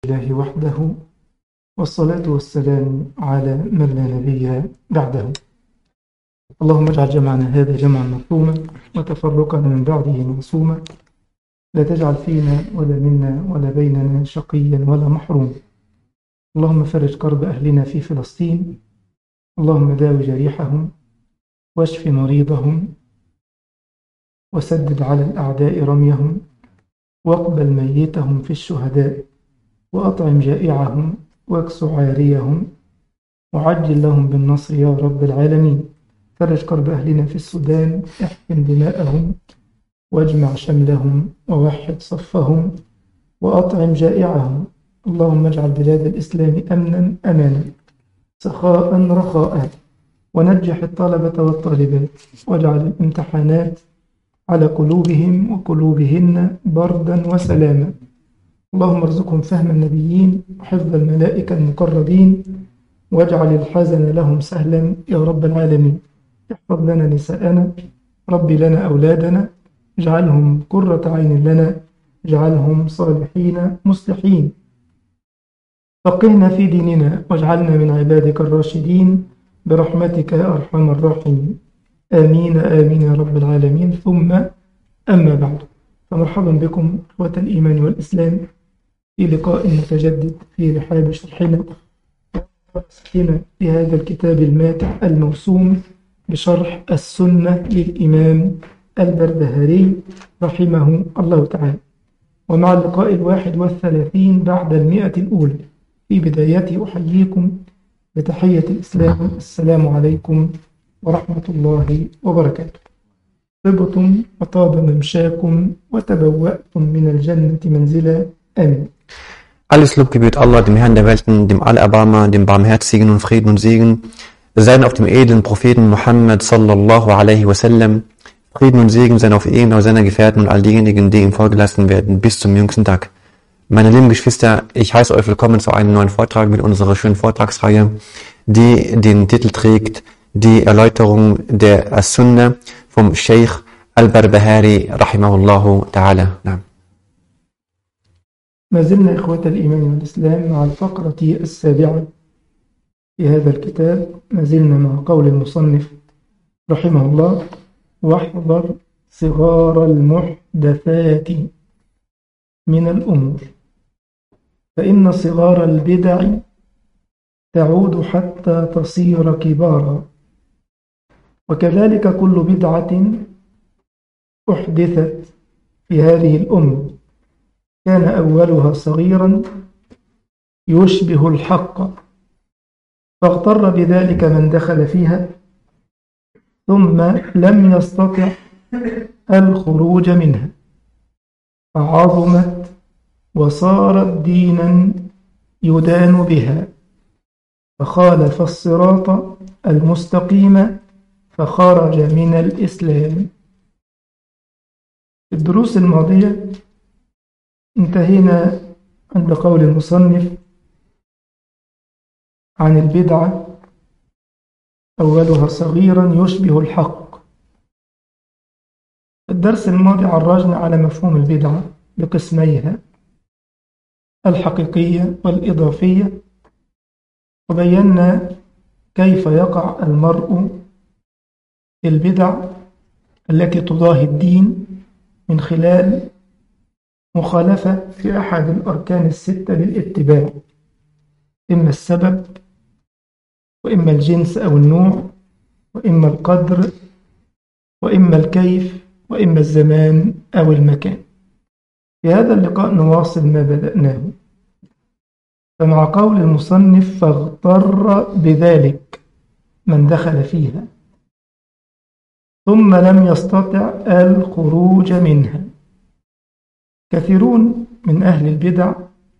الله وحده والصلاة والسلام على من لا نبي بعده اللهم اجعل جمعنا هذا جمعا مرحوما وتفرقنا من بعده معصوما لا تجعل فينا ولا منا ولا بيننا شقيا ولا محروم اللهم فرج كرب أهلنا في فلسطين اللهم داوي جريحهم واشف مريضهم وسدد على الأعداء رميهم واقبل ميتهم في الشهداء وأطعم جائعهم واكس عاريهم وعجل لهم بالنصر يا رب العالمين فرج كرب أهلنا في السودان احقن دماءهم واجمع شملهم ووحد صفهم وأطعم جائعهم اللهم اجعل بلاد الإسلام أمنا أمانا سخاء رخاء ونجح الطلبة والطالبات واجعل الامتحانات على قلوبهم وقلوبهن بردا وسلاما اللهم ارزقهم فهم النبيين وحفظ الملائكة المقربين واجعل الحزن لهم سهلا يا رب العالمين احفظ لنا نساءنا ربي لنا أولادنا اجعلهم قرة عين لنا اجعلهم صالحين مصلحين فقهنا في ديننا واجعلنا من عبادك الراشدين برحمتك يا أرحم الراحمين آمين آمين يا رب العالمين ثم أما بعد فمرحبا بكم إخوة الإيمان والإسلام في لقاء متجدد في رحاب شرحنا في هذا الكتاب الماتع الموسوم بشرح السنة للإمام البربهاري رحمه الله تعالى ومع اللقاء الواحد والثلاثين بعد المئة الأولى في بدايته أحييكم بتحية الإسلام السلام عليكم ورحمة الله وبركاته طبتم وطاب ممشاكم وتبوأتم من الجنة منزلا آمين Alles Lob gebührt Allah, dem Herrn der Welten, dem Allerbarmer, dem Barmherzigen und Frieden und Segen, seien auf dem edlen Propheten Muhammad sallallahu alaihi wasallam, Frieden und Segen seien auf ihn, auf seiner Gefährten und all diejenigen, die ihm vorgelassen werden, bis zum jüngsten Tag. Meine lieben Geschwister, ich heiße euch willkommen zu einem neuen Vortrag mit unserer schönen Vortragsreihe, die den Titel trägt, die Erläuterung der As-Sunnah vom Sheikh Al-Barbahari rahimahullahu ta'ala. نعم. ما زلنا إخوة الإيمان والإسلام مع الفقرة السابعة في هذا الكتاب ما زلنا مع قول المصنف رحمه الله واحذر صغار المحدثات من الأمور فإن صغار البدع تعود حتى تصير كبارا وكذلك كل بدعة أحدثت في هذه الأمة كان أولها صغيرا يشبه الحق فاغتر بذلك من دخل فيها ثم لم يستطع الخروج منها فعظمت وصارت دينا يدان بها فخالف الصراط المستقيم فخرج من الإسلام في الدروس الماضية انتهينا عند قول المصنف عن البدعة أولها صغيرا يشبه الحق الدرس الماضي عرجنا على مفهوم البدعة بقسميها الحقيقية والإضافية وبينا كيف يقع المرء في البدع التي تضاهي الدين من خلال مخالفة في أحد الأركان الستة للاتباع إما السبب وإما الجنس أو النوع وإما القدر وإما الكيف وإما الزمان أو المكان في هذا اللقاء نواصل ما بدأناه فمع قول المصنف فاغتر بذلك من دخل فيها ثم لم يستطع الخروج منها كثيرون من أهل البدع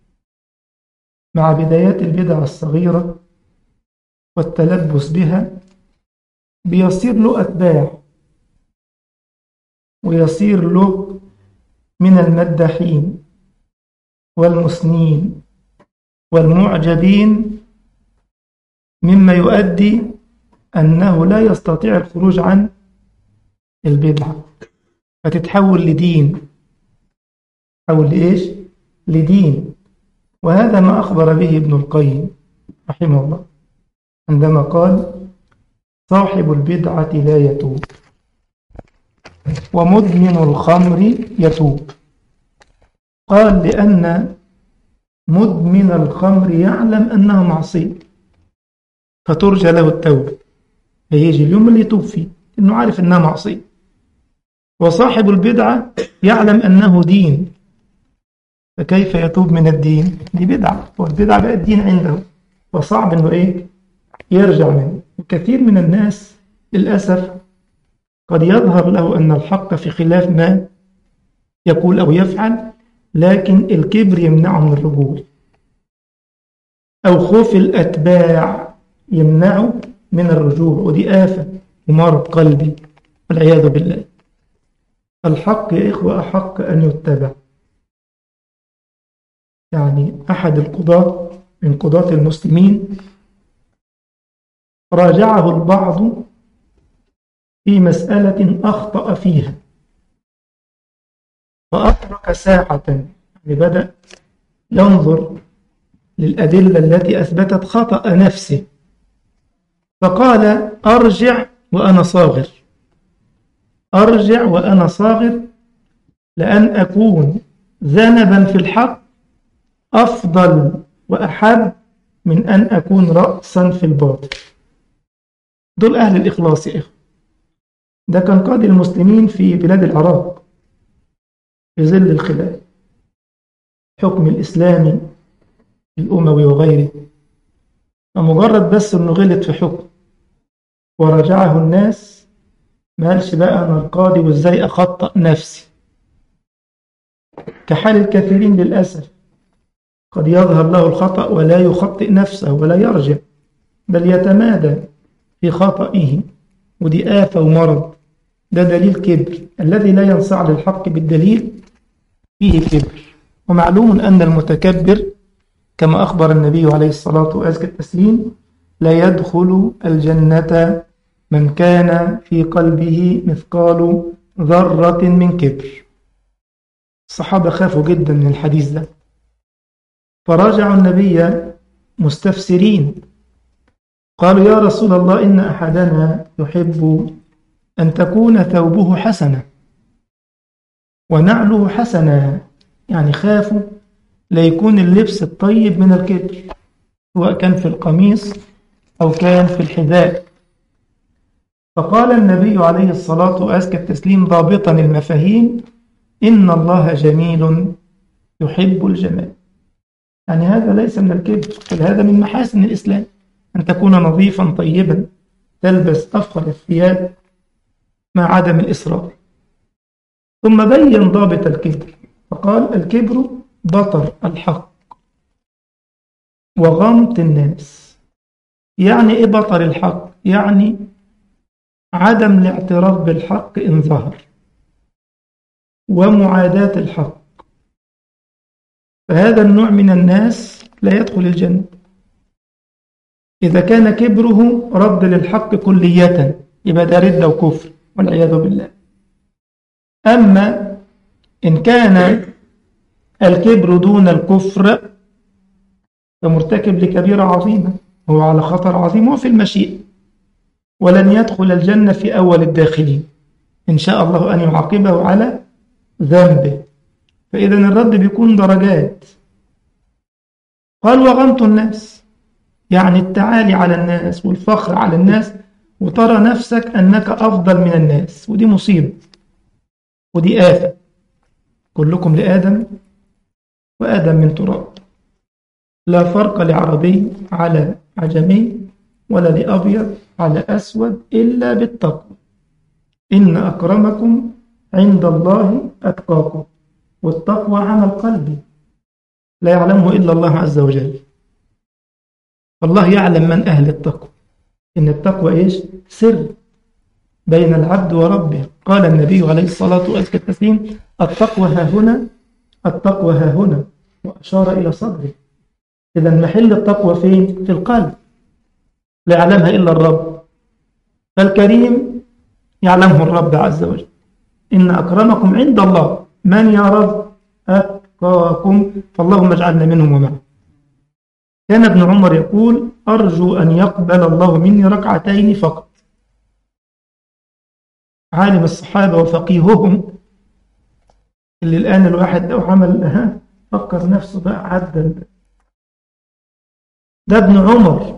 مع بدايات البدع الصغيرة والتلبس بها بيصير له أتباع ويصير له من المدحين والمثنين والمعجبين مما يؤدي أنه لا يستطيع الخروج عن البدعة فتتحول لدين تحول لإيش؟ لدين وهذا ما أخبر به ابن القيم رحمه الله عندما قال صاحب البدعة لا يتوب ومدمن الخمر يتوب قال لأن مدمن الخمر يعلم أنه معصية فترجى له التوبة فيجي اليوم اللي يتوب فيه إنه عارف أنها معصية وصاحب البدعة يعلم أنه دين فكيف يتوب من الدين دي بدعة والبدعة بقى الدين عنده وصعب أنه إيه يرجع منه وكثير من الناس للأسف قد يظهر له أن الحق في خلاف ما يقول أو يفعل لكن الكبر يمنعه من الرجوع أو خوف الأتباع يمنعه من الرجوع ودي آفة ومرض قلبي والعياذ بالله الحق يا إخوة أحق أن يتبع يعني أحد القضاة من قضاة المسلمين راجعه البعض في مسألة أخطأ فيها فأترك ساعة يعني بدأ ينظر للأدلة التي أثبتت خطأ نفسه فقال أرجع وأنا صاغر أرجع وأنا صاغر لأن أكون ذنبا في الحق أفضل وأحب من أن أكون رأسا في الباطل دول أهل الإخلاص يا إخوة ده كان قاضي المسلمين في بلاد العراق في ظل الخلاف حكم الإسلامي الأموي وغيره فمجرد بس أنه غلط في حكم ورجعه الناس ما قالش بقى أنا القاضي وإزاي أخطأ نفسي كحال الكثيرين للأسف قد يظهر له الخطأ ولا يخطئ نفسه ولا يرجع بل يتمادى في خطئه ودي آفة ومرض ده دليل كبر الذي لا ينصاع للحق بالدليل فيه كبر ومعلوم أن المتكبر كما أخبر النبي عليه الصلاة وأزكى التسليم لا يدخل الجنة من كان في قلبه مثقال ذرة من كبر الصحابة خافوا جدا من الحديث ده فراجعوا النبي مستفسرين قالوا يا رسول الله إن أحدنا يحب أن تكون ثوبه حسنة ونعله حسنة يعني خافوا ليكون اللبس الطيب من الكبر سواء كان في القميص أو كان في الحذاء فقال النبي عليه الصلاة وأزكى التسليم ضابطا المفاهيم إن الله جميل يحب الجمال يعني هذا ليس من الكبر بل هذا من محاسن الإسلام أن تكون نظيفا طيبا تلبس أفضل الثياب مع عدم الإصرار ثم بين ضابط الكبر فقال الكبر بطر الحق وغمط الناس يعني إيه بطر الحق يعني عدم الاعتراف بالحق إن ظهر ومعاداة الحق فهذا النوع من الناس لا يدخل الجنة إذا كان كبره رد للحق كلية يبقى ده ردة وكفر والعياذ بالله أما إن كان الكبر دون الكفر فمرتكب لكبيرة عظيمة هو على خطر عظيم وفي المشيئة ولن يدخل الجنة في أول الداخلين إن شاء الله أن يعاقبه على ذنبه فإذا الرد بيكون درجات قال وغمت الناس يعني التعالي على الناس والفخر على الناس وترى نفسك أنك أفضل من الناس ودي مصيبة ودي آفة كلكم لآدم وآدم من تراب لا فرق لعربي على عجمي ولا لأبيض على أسود إلا بالتقوى إن أكرمكم عند الله أتقاكم والتقوى عمل قلبي لا يعلمه إلا الله عز وجل والله يعلم من أهل التقوى إن التقوى إيش سر بين العبد وربه قال النبي عليه الصلاة والسلام التقوى ها هنا التقوى ها هنا وأشار إلى صدره إذا محل التقوى فين في القلب لا يعلمها إلا الرب فالكريم يعلمه الرب عز وجل إن أكرمكم عند الله من يا رب أتقاكم فاللهم اجعلنا منهم ومعه كان ابن عمر يقول أرجو أن يقبل الله مني ركعتين فقط عالم الصحابة وفقيههم اللي الآن الواحد لو عمل ها فكر نفسه بقى عدل ده ابن عمر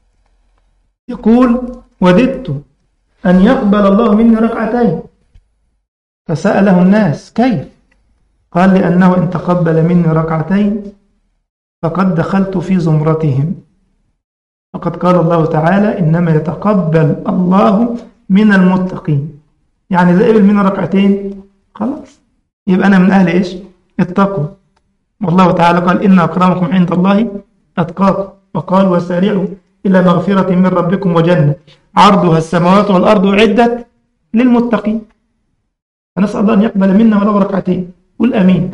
يقول وددت أن يقبل الله مني ركعتين فسأله الناس كيف قال لأنه إن تقبل مني ركعتين فقد دخلت في زمرتهم فقد قال الله تعالى إنما يتقبل الله من المتقين يعني إذا قبل مني ركعتين خلاص يبقى أنا من أهل إيش التقوى والله تعالى قال إن أكرمكم عند الله أتقاكم وقال وسارعوا إلى مغفرة من ربكم وجنة عرضها السماوات والأرض أعدت للمتقين فنسأل الله أن يقبل منا ولو ركعتين قل أمين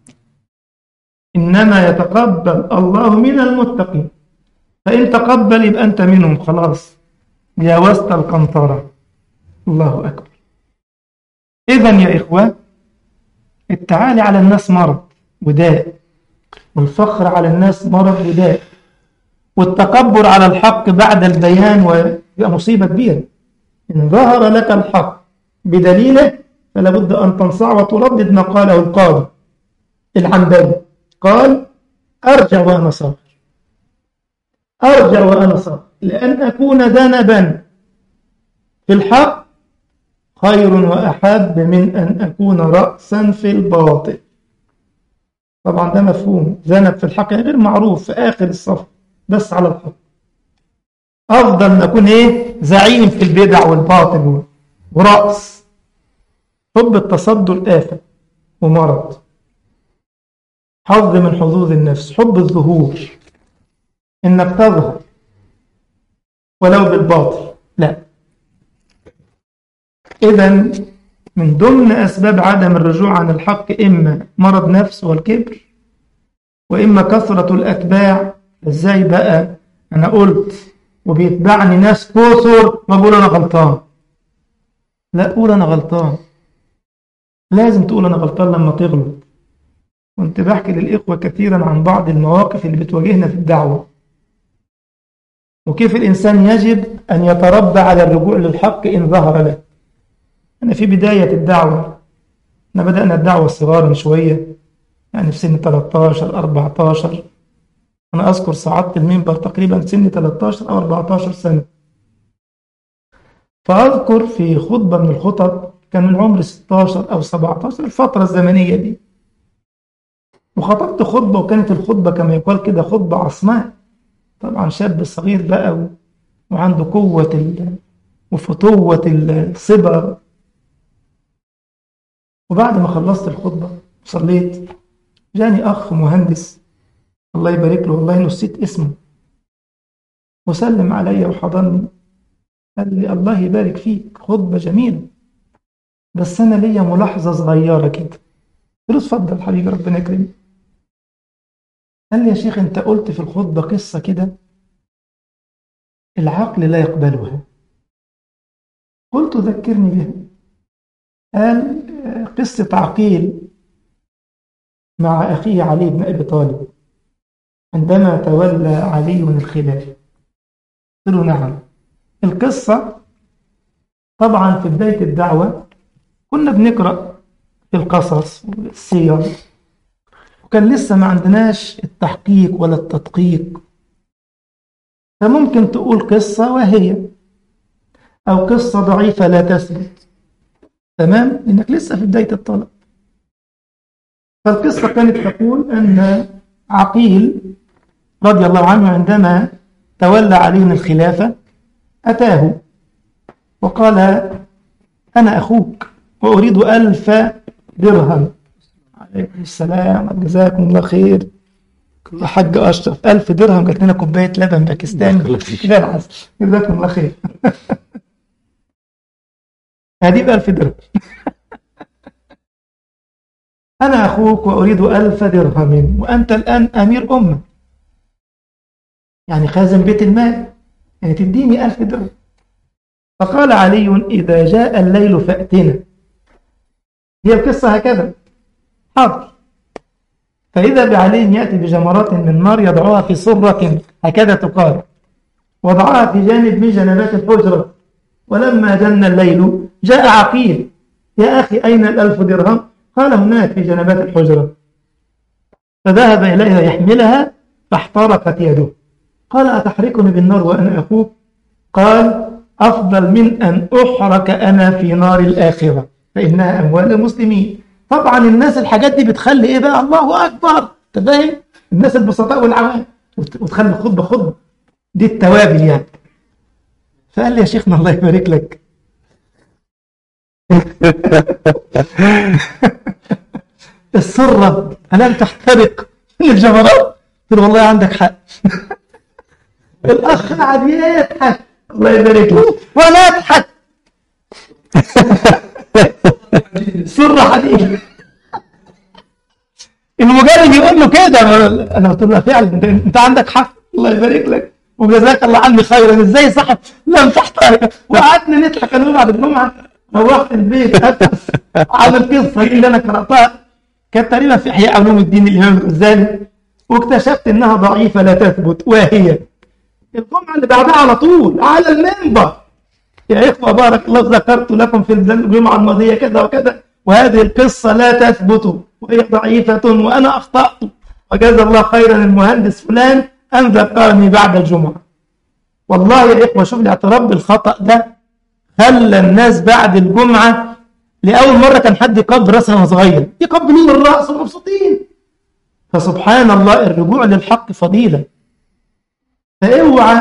إنما يتقبل الله من المتقين فإن تقبل يبقى أنت منهم خلاص جاوزت القنطرة الله أكبر إذا يا إخوة التعالي على الناس مرض وداء والفخر على الناس مرض وداء والتكبر على الحق بعد البيان ويبقى مصيبة كبيرة إن ظهر لك الحق بدليله فلا بد أن تنصع وتردد ما قاله القاضي الحنبلي قال أرجع وأنا صابر أرجع وأنا صابر لأن أكون ذنبا في الحق خير وأحب من أن أكون رأسا في الباطل طبعا ده مفهوم ذنب في الحق غير معروف في آخر الصف بس على الحق أفضل أن أكون إيه زعيم في البدع والباطل ورأس حب التصدر آفة ومرض حظ من حظوظ النفس حب الظهور إنك تظهر ولو بالباطل لا إذا من ضمن أسباب عدم الرجوع عن الحق إما مرض نفس والكبر وإما كثرة الأتباع إزاي بقى أنا قلت وبيتبعني ناس كثر وأقول أنا غلطان لا قول أنا غلطان لازم تقول أنا غلطان لما تغلط كنت بحكي للإخوة كثيرا عن بعض المواقف اللي بتواجهنا في الدعوة وكيف الإنسان يجب أن يتربى على الرجوع للحق إن ظهر له أنا في بداية الدعوة أنا بدأنا الدعوة صغارا شوية يعني في سن 13 14 أنا أذكر صعدت المنبر تقريبا سن 13 أو 14 سنة فأذكر في خطبة من الخطب كان العمر 16 أو 17 الفترة الزمنية دي وخطبت خطبة وكانت الخطبة كما يقال كده خطبة عصماء طبعا شاب صغير بقى و... وعنده قوة ال... وفتوة الصبر وبعد ما خلصت الخطبة وصليت جاني أخ مهندس الله يبارك له والله نسيت اسمه وسلم علي وحضني قال لي الله يبارك فيك خطبة جميلة بس أنا ليا ملاحظة صغيرة كده قلت له اتفضل حبيبي ربنا يكرمك قال لي يا شيخ أنت قلت في الخطبة قصة كده العقل لا يقبلها قلت ذكرني بها قال قصة عقيل مع أخيه علي بن أبي طالب عندما تولى علي الخلافة قلت له نعم القصة طبعا في بداية الدعوة كنا بنقرأ في القصص والسير وكان لسه ما عندناش التحقيق ولا التدقيق فممكن تقول قصة وهي أو قصة ضعيفة لا تثبت تمام لأنك لسه في بداية الطلب فالقصة كانت تقول أن عقيل رضي الله عنه عندما تولى عليه الخلافة أتاه وقال أنا أخوك وأريد ألف درهم عليكم السلام جزاكم الله خير يا حاج أشرف ألف درهم جات لنا كوباية لبن باكستاني غير العسل جزاكم الله خير هذه بألف درهم أنا أخوك وأريد ألف درهم وأنت الآن أمير أمة يعني خازن بيت المال يعني تديني ألف درهم فقال علي إذا جاء الليل فأتنا هي القصة هكذا حاضر فإذا بعلي يأتي بجمرات من نار يضعها في صرة هكذا تقال وضعها في جانب من جنبات الحجرة ولما جن الليل جاء عقيل يا أخي أين الألف درهم قال هناك في جنبات الحجرة فذهب إليها يحملها فاحترقت يده قال أتحركني بالنار وأنا أخوك قال أفضل من أن أحرك أنا في نار الآخرة فإنها أموال المسلمين طبعا الناس الحاجات دي بتخلي إيه بقى الله أكبر أنت فاهم الناس البسطاء والعوام وت- وتخلي خطبة خطبة دي التوابل يعني فقال لي يا شيخنا الله يبارك لك السرة ألم تحترق من الجمرات قلت له والله عندك حق الأخ قعد يضحك الله يبارك له وأنا أضحك سرة حديد المجرد يقول له كده انا قلت له فعلا انت, انت عندك حق الله يبارك لك وجزاك الله عني خيرا ازاي صاحب لم تحترق وقعدنا نضحك انا بعد الجمعه روحت البيت ابحث عن القصه دي اللي انا قراتها كانت تقريبا في احياء علوم الدين الامام الغزالي واكتشفت انها ضعيفه لا تثبت وهي الجمعه اللي بعدها على طول على المنبر يا إخوة بارك الله ذكرت لكم في الجمعة الماضية كذا وكذا وهذه القصة لا تثبت وهي ضعيفة وأنا أخطأت وجزا الله خيرا المهندس فلان أن ذكرني بعد الجمعة والله يا إخوة شوف الاعتراف بالخطأ ده خلى الناس بعد الجمعة لأول مرة كان حد يقبل رأسه وهو صغير يقبلون الرأس ومبسوطين فسبحان الله الرجوع للحق فضيلة فاوعى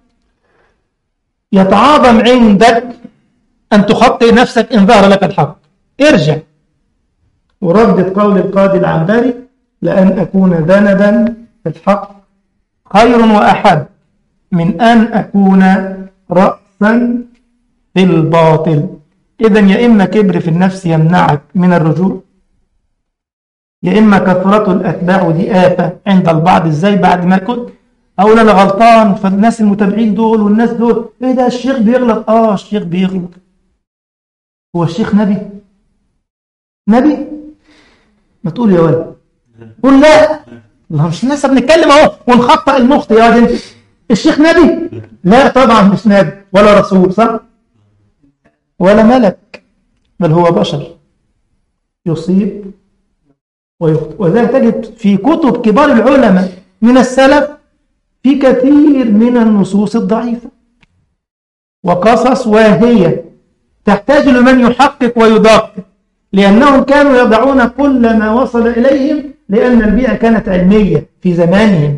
يتعاظم عندك أن تخطئ نفسك إن ظهر لك الحق ارجع وردد قول القاضي العنبري لأن أكون ذنبا في الحق خير وأحب من أن أكون رأسا في الباطل إذا يا إما كبر في النفس يمنعك من الرجوع يا إما كثرة الأتباع دي آفة عند البعض إزاي بعد ما كنت أقول أنا غلطان فالناس المتابعين دول والناس دول إيه ده الشيخ بيغلط آه الشيخ بيغلط هو الشيخ نبي نبي ما تقول يا ولد قول لا الله مش الناس بنتكلم اهو ونخطئ المخطئ يا واد انت الشيخ نبي لا طبعا مش نبي ولا رسول صح ولا ملك بل هو بشر يصيب ويخطئ وذلك تجد في كتب كبار العلماء من السلف في كثير من النصوص الضعيفة وقصص واهية تحتاج لمن يحقق ويدقق لأنهم كانوا يضعون كل ما وصل إليهم لأن البيئة كانت علمية في زمانهم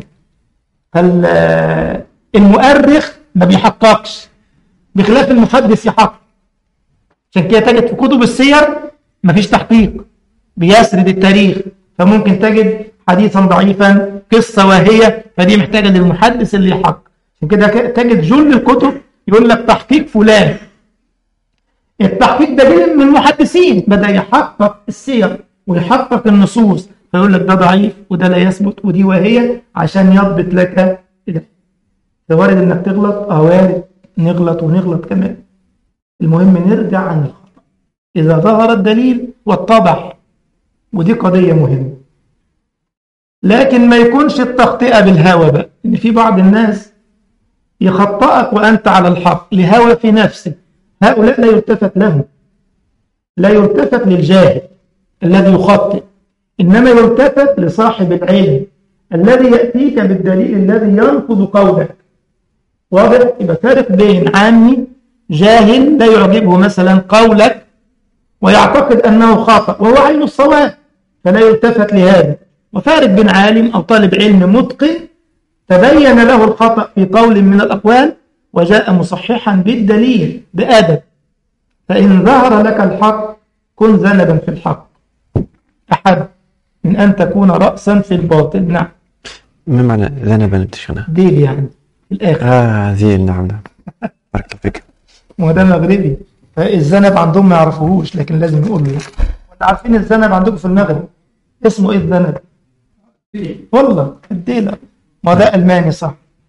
المؤرخ ما بيحققش بخلاف المحدث يحقق عشان كده تجد في كتب السير ما فيش تحقيق بيسرد التاريخ فممكن تجد حديثا ضعيفا قصة واهية فدي محتاجة للمحدث اللي يحقق عشان كده تجد جل الكتب يقول لك تحقيق فلان التحقيق ده جه من المحدثين بدأ يحقق السير ويحقق النصوص فيقول لك ده ضعيف وده لا يثبت ودي واهية عشان يضبط لك ده وارد انك تغلط اه وارد نغلط ونغلط كمان المهم نرجع عن الخطأ إذا ظهر الدليل واتضح ودي قضية مهمة لكن ما يكونش التخطئة بالهوى بقى إن في بعض الناس يخطئك وأنت على الحق لهوى في نفسك هؤلاء لا يلتفت لهم لا يلتفت للجاهل الذي يخطئ إنما يلتفت لصاحب العلم الذي يأتيك بالدليل الذي ينقض قولك واضح يبقى فارق بين عامي جاهل لا يعجبه مثلا قولك ويعتقد أنه خطأ وهو عين الصواب فلا يلتفت لهذا وفارق بين عالم أو طالب علم متقن تبين له الخطأ في قول من الأقوال وجاء مصححا بالدليل بأدب فإن ظهر لك الحق كن ذنبا في الحق أحب من أن تكون رأسا في الباطل نعم ما معنى ذنبا بتشغلها ديل يعني في الآخر آه ذيل نعم نعم بارك الله فيك ما هو ده مغربي فالذنب عندهم ما يعرفوهوش لكن لازم يقول له وانتوا عارفين الذنب عندكم في المغرب اسمه ايه الذنب والله الديلة ما ده ألماني صح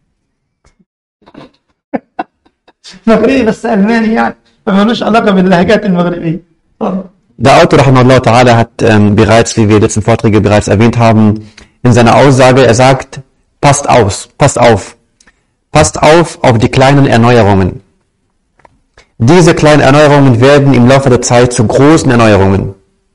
مغربي بس ألماني يعني فمالوش علاقة باللهجات المغربية Der Autor, rahimahullah ta'ala, hat ähm, bereits, wie wir letzten Vorträge bereits erwähnt haben, in seiner Aussage. Er sagt, passt auf, passt auf, passt auf auf die kleinen Erneuerungen. Diese kleinen Erneuerungen werden im Laufe der Zeit zu großen Erneuerungen.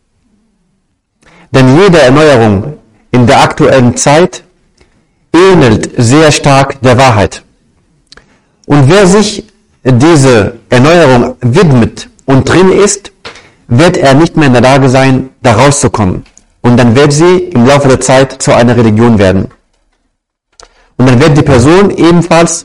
Denn jede Erneuerung in der aktuellen Zeit ähnelt sehr stark der Wahrheit. Und wer sich diese Erneuerung widmet und drin ist, wird er nicht mehr in der Lage sein, da rauszukommen. Und dann wird sie im Laufe der Zeit zu einer Religion werden. Und dann wird die Person ebenfalls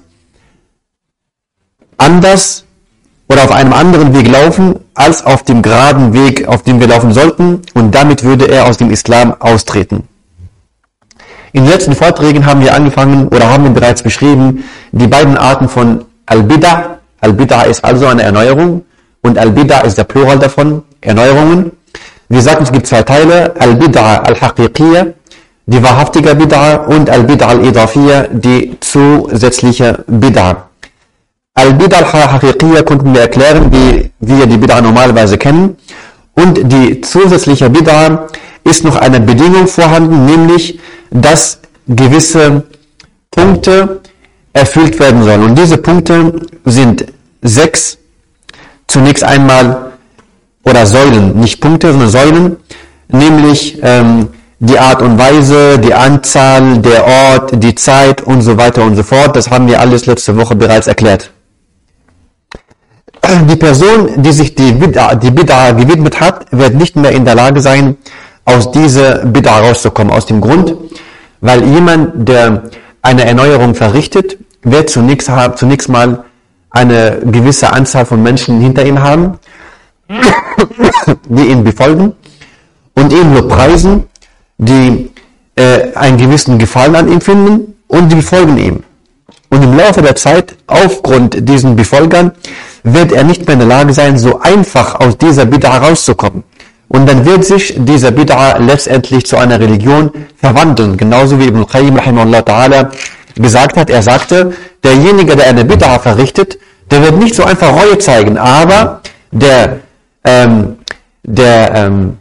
anders oder auf einem anderen Weg laufen, als auf dem geraden Weg, auf dem wir laufen sollten. Und damit würde er aus dem Islam austreten. In den letzten Vorträgen haben wir angefangen oder haben wir bereits beschrieben, die beiden Arten von Al-Bid'ah. Al-Bid'ah ist also eine Erneuerung und Al-Bid'ah ist der Plural davon, Erneuerungen. Wir sagten, es gibt zwei Teile, Al-Bid'ah al-Haqiqiyya, die wahrhaftige Bid'ah und Al-Bid'ah al-Idafiyya, die zusätzliche Bid'ah. Al-Bid'ah al-Haqiqiyya konnten wir erklären, wie wir die Bid'ah normalerweise kennen. Und die zusätzliche Bid'ah ist noch eine Bedingung vorhanden, nämlich, dass gewisse Punkte erfüllt werden sollen. Und diese Punkte sind sechs. Zunächst einmal, oder Säulen, nicht Punkte, sondern Säulen, nämlich ähm, die Art und Weise, die Anzahl, der Ort, die Zeit und so weiter und so fort. Das haben wir alles letzte Woche bereits erklärt. Die Person, die sich die Bid'a, die Bid'a gewidmet hat, wird nicht mehr in der Lage sein, aus dieser Bid'a rauszukommen. Aus dem Grund, weil jemand, der eine Erneuerung verrichtet, wird zunächst, zunächst mal eine gewisse Anzahl von Menschen hinter ihm haben, die ihn befolgen und ihn nur preisen, die äh, einen gewissen Gefallen an ihm finden und die befolgen ihm. Und im Laufe der Zeit, aufgrund diesen Befolgern, wird er nicht mehr in der Lage sein, so einfach aus dieser Bid'a rauszukommen. Und dann wird sich dieser Bid'a letztendlich zu einer Religion verwandeln. Genauso wie Ibn Qayyim ta'ala gesagt hat, er sagte, derjenige, der eine Bid'a verrichtet, der wird nicht so einfach Reue zeigen, aber der, ähm, der, ähm,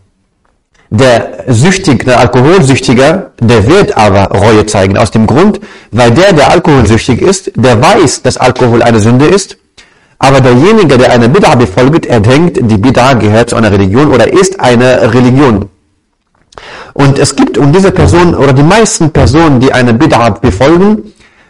der Süchtig, der Alkoholsüchtiger, der wird aber Reue zeigen. Aus dem Grund, weil der, der alkoholsüchtig ist, der weiß, dass Alkohol eine Sünde ist. Aber derjenige, der eine Bid'a befolgt, er denkt, die Bid'a gehört zu einer Religion oder ist eine Religion. Und es gibt um diese Person oder die meisten Personen, die eine Bid'a befolgen,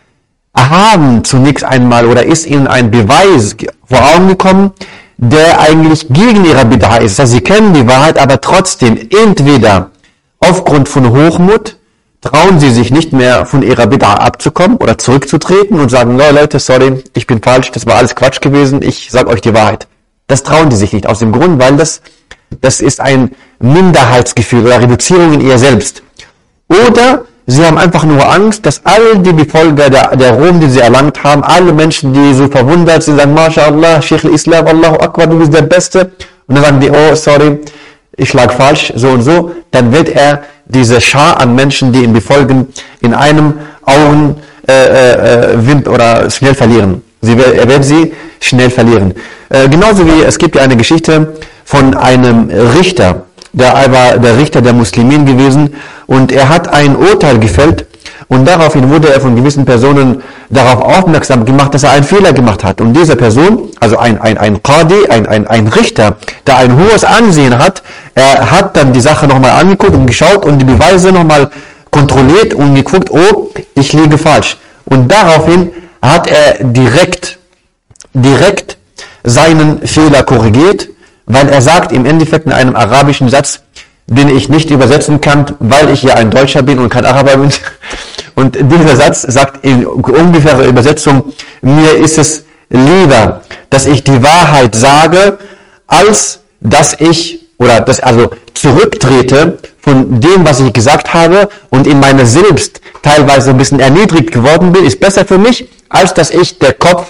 haben zunächst einmal oder ist ihnen ein Beweis vor Augen gekommen, der eigentlich gegen ihre Bid'a ist. Das heißt, sie kennen die Wahrheit, aber trotzdem entweder aufgrund von Hochmut trauen sie sich nicht mehr von ihrer Bid'a abzukommen oder zurückzutreten und sagen, no, Leute, sorry, ich bin falsch, das war alles Quatsch gewesen, ich sag euch die Wahrheit. Das trauen die sich nicht aus dem Grund, weil das, das ist ein Minderheitsgefühl oder Reduzierung in ihr selbst. Oder sie haben einfach nur Angst, dass all die Befolger der, der Ruhm, die sie erlangt haben, alle Menschen, die so verwundert sind, sagen, MashaAllah, Sheikh al-Islam, Allahu Akbar, du bist der Beste. Und dann sagen die, oh, sorry, ich lag falsch, so und so. Dann wird er diese Schar an Menschen, die ihn befolgen, in einem Augen äh, äh, Wind oder schnell verlieren. Sie, er wird sie schnell verlieren. Äh, genauso wie es gibt ja eine Geschichte von einem Richter, der war der Richter der Muslimin gewesen und er hat ein Urteil gefällt und daraufhin wurde er von gewissen Personen darauf aufmerksam gemacht, dass er einen Fehler gemacht hat. Und diese Person, also ein, ein, ein Qadi, ein, ein, ein Richter, der ein hohes Ansehen hat, er hat dann die Sache nochmal angeguckt und geschaut und die Beweise nochmal kontrolliert und geguckt, oh, ich liege falsch. Und daraufhin hat er direkt, direkt seinen Fehler korrigiert, weil er sagt im Endeffekt in einem arabischen Satz, den ich nicht übersetzen kann, weil ich ja ein Deutscher bin und kein Araber bin. Und dieser Satz sagt in ungefährer Übersetzung, mir ist es lieber, dass ich die Wahrheit sage, als dass ich oder dass also zurücktrete von dem, was ich gesagt habe und in meiner selbst teilweise ein bisschen erniedrigt geworden bin, ist besser für mich, als dass ich der Kopf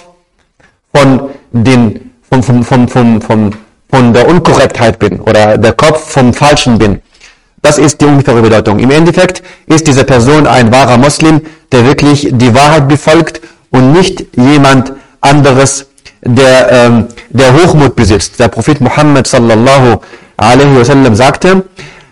von den vom, vom, vom, vom, vom von der Unkorrektheit bin oder der Kopf vom Falschen bin. Das ist die ungefähre Bedeutung. Im Endeffekt ist diese Person ein wahrer Muslim, der wirklich die Wahrheit befolgt und nicht jemand anderes, der, ähm, der Hochmut besitzt. Der Prophet Muhammad sallallahu alaihi wasallam sagte,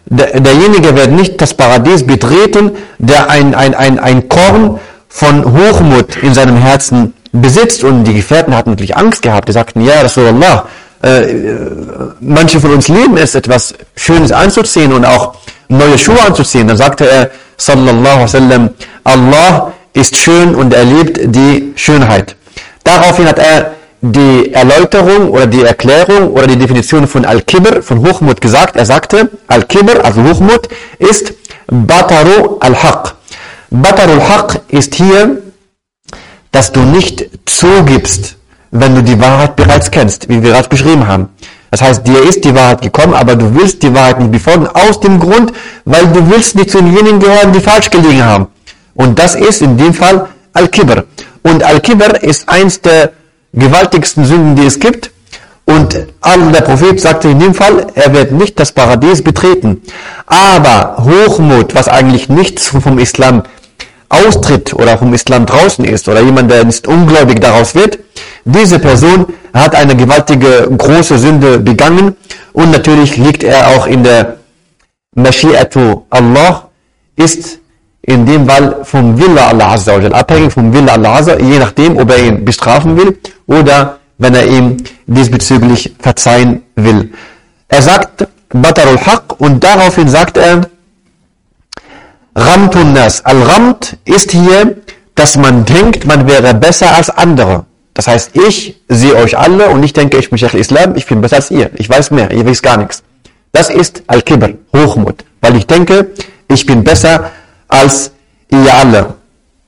der, derjenige wird nicht das Paradies betreten, der ein, ein, ein, ein Korn von Hochmut in seinem Herzen besitzt. Und die Gefährten hatten natürlich Angst gehabt. Die sagten, ja, Rasulallah, äh, manche von uns lieben es, etwas Schönes anzuziehen und auch neue Schuhe anzuziehen. Dann sagte er, sallallahu alaihi wasallam, Allah ist schön und er liebt die Schönheit. Daraufhin hat er die Erläuterung oder die Erklärung oder die Definition von Al-Kibr, von Hochmut gesagt. Er sagte, Al-Kibr, also Hochmut, ist Bataru al-Haq. Bataru al-Haq ist hier, dass du nicht zugibst, wenn du die Wahrheit bereits kennst, wie wir bereits beschrieben haben. Das heißt, dir ist die Wahrheit gekommen, aber du willst die Wahrheit nicht befolgen, aus dem Grund, weil du willst nicht zu denjenigen gehören, die falsch gelegen haben. Und das ist in dem Fall Al-Kibr. Und Al-Kibr ist eins der gewaltigsten Sünden, die es gibt. Und der Prophet sagte in dem Fall, er wird nicht das Paradies betreten. Aber Hochmut, was eigentlich nichts vom Islam austritt oder vom Islam draußen ist oder jemand, der nicht ungläubig daraus wird, diese Person hat eine gewaltige große Sünde begangen und natürlich liegt er auch in der Mashi'atu Allah, ist in dem Fall vom Wille Allah Azza wa abhängig vom Wille Allah Azza, je nachdem, ob er ihn bestrafen will oder wenn er ihm diesbezüglich verzeihen will. Er sagt Batarul Haq und daraufhin sagt er Ramtun Nas. Al-Ramt ist hier, dass man denkt, man wäre besser als andere. Das heißt, ich sehe euch alle und ich denke, ich bin Sheikh Islam, ich bin besser als ihr. Ich weiß mehr, ihr wisst gar nichts. Das ist Al-Kibr, Hochmut. Weil ich denke, ich bin besser als ihr alle.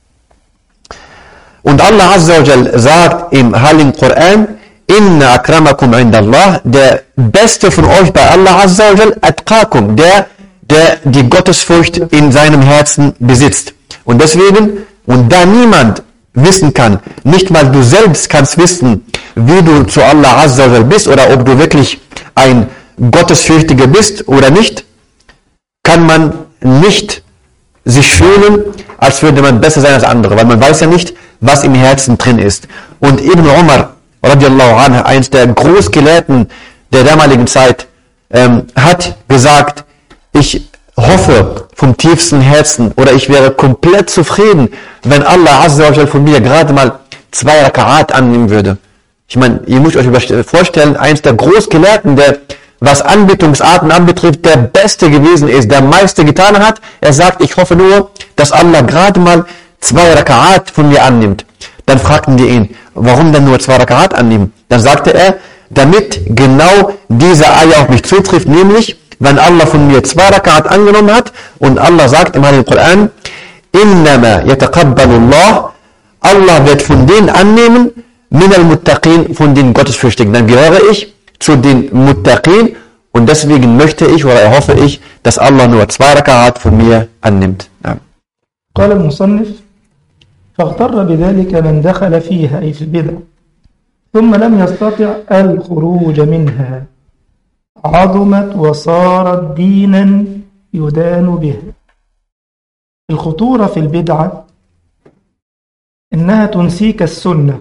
Und Allah Azza wa Jal sagt im Heiligen Koran, Inna akramakum indallah, der Beste von euch bei Allah Azza wa Jal, atqakum, der, der die Gottesfurcht in seinem Herzen besitzt. Und deswegen, und da niemand wissen kann, nicht mal du selbst kannst wissen, wie du zu Allah Azza wa Jal bist oder ob du wirklich ein Gottesfürchtiger bist oder nicht, kann man nicht sich fühlen, als würde man besser sein als andere, weil man weiß ja nicht, was im Herzen drin ist. Und Ibn Umar, radiallahu anhu, eins der Großgelehrten der damaligen Zeit, ähm, hat gesagt, ich hoffe vom tiefsten Herzen oder ich wäre komplett zufrieden, wenn Allah Azza wa von mir gerade mal zwei Rakaat annehmen würde. Ich meine, ihr müsst euch vorstellen, eins der Großgelehrten, der was Anbetungsarten anbetrifft, der Beste gewesen ist, der meiste getan hat. Er sagt, ich hoffe nur, dass Allah gerade mal zwei Rakaat von mir annimmt. Dann fragten wir ihn, warum denn nur zwei Rakaat annehmen? Dann sagte er, damit genau diese Ayah auf mich zutrifft, nämlich, wenn Allah von mir zwei Rakaat angenommen hat und Allah sagt im Heiligen Koran, innama yataqabbalullah, Allah wird von denen annehmen, min al-muttaqin, von den Gottesfürchtigen. Dann gehöre ich zu den Muttaqin und deswegen möchte ich oder erhoffe ich, dass Allah nur zwei Rakaat von mir annimmt. Ja. قال المصنف فاغتر بذلك من دخل فيها أي في البدع ثم لم يستطع الخروج منها عظمت وصارت دينا يدان به الخطورة في البدعة إنها تنسيك السنة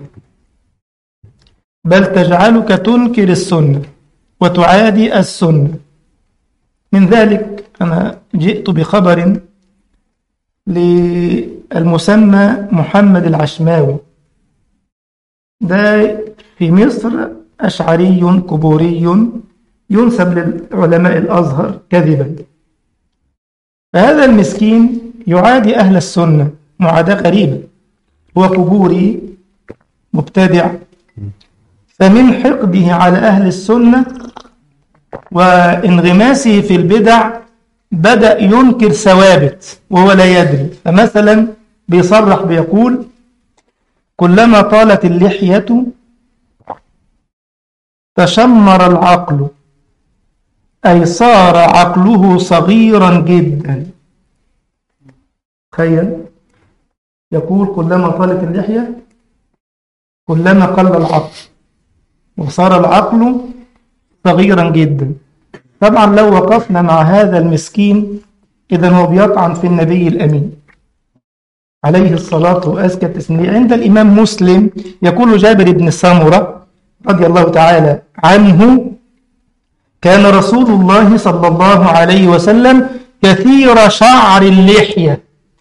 بل تجعلك تنكر السنة وتعادي السنة من ذلك أنا جئت بخبر للمسمى محمد العشماوي ده في مصر أشعري كبوري ينسب للعلماء الأزهر كذبا فهذا المسكين يعادي أهل السنة معاداة غريبة هو كبوري مبتدع فمن حقده على أهل السنة وانغماسه في البدع بدأ ينكر ثوابت وهو لا يدري فمثلا بيصرح بيقول كلما طالت اللحية تشمر العقل أي صار عقله صغيرا جدا تخيل يقول كلما طالت اللحية كلما قل العقل وصار العقل صغيرا جدا طبعا لو وقفنا مع هذا المسكين إذا هو بيطعن في النبي الأمين عليه الصلاة وأزكى التسليم عند الإمام مسلم يقول جابر بن سامرة رضي الله تعالى عنه كان رسول الله صلى الله عليه وسلم كثير شعر اللحية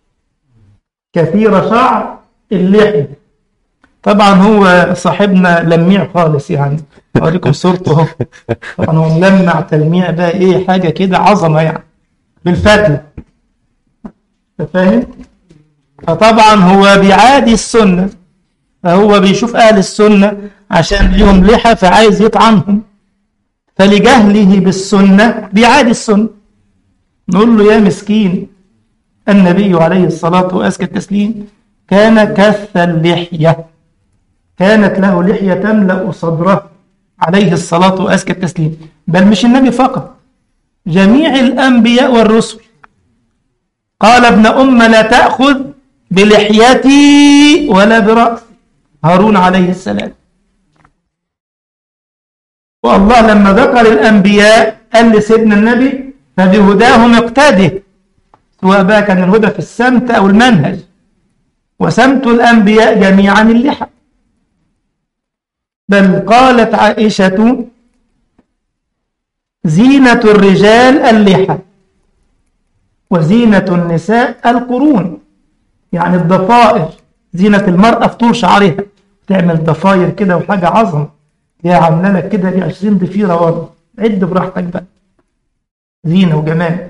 كثير شعر اللحية طبعا هو صاحبنا لميع خالص يعني اوريكم صورته اهو طبعا هو ملمع تلميع بقى ايه حاجه كده عظمه يعني بالفتله انت فاهم فطبعا هو بيعادي السنه فهو بيشوف اهل السنه عشان ليهم لحى فعايز يطعنهم فلجهله بالسنه بيعادي السنه نقول له يا مسكين النبي عليه الصلاه وازكى التسليم كان كث اللحيه كانت له لحيه تملا صدره عليه الصلاة وأزكى التسليم بل مش النبي فقط جميع الأنبياء والرسل قال ابن أم لا تأخذ بلحيتي ولا برأسي هارون عليه السلام والله لما ذكر الأنبياء قال لسيدنا النبي فبهداهم اقتده سواء بقى كان الهدى في السمت أو المنهج وسمت الأنبياء جميعا اللحى بل قالت عائشة زينة الرجال اللحى وزينة النساء القرون يعني الضفائر زينة المرأة في طول شعرها تعمل ضفاير كده وحاجة عظمة هي عاملة لك كده دي 20 ضفيرة ورا عد براحتك بقى زينة وجمال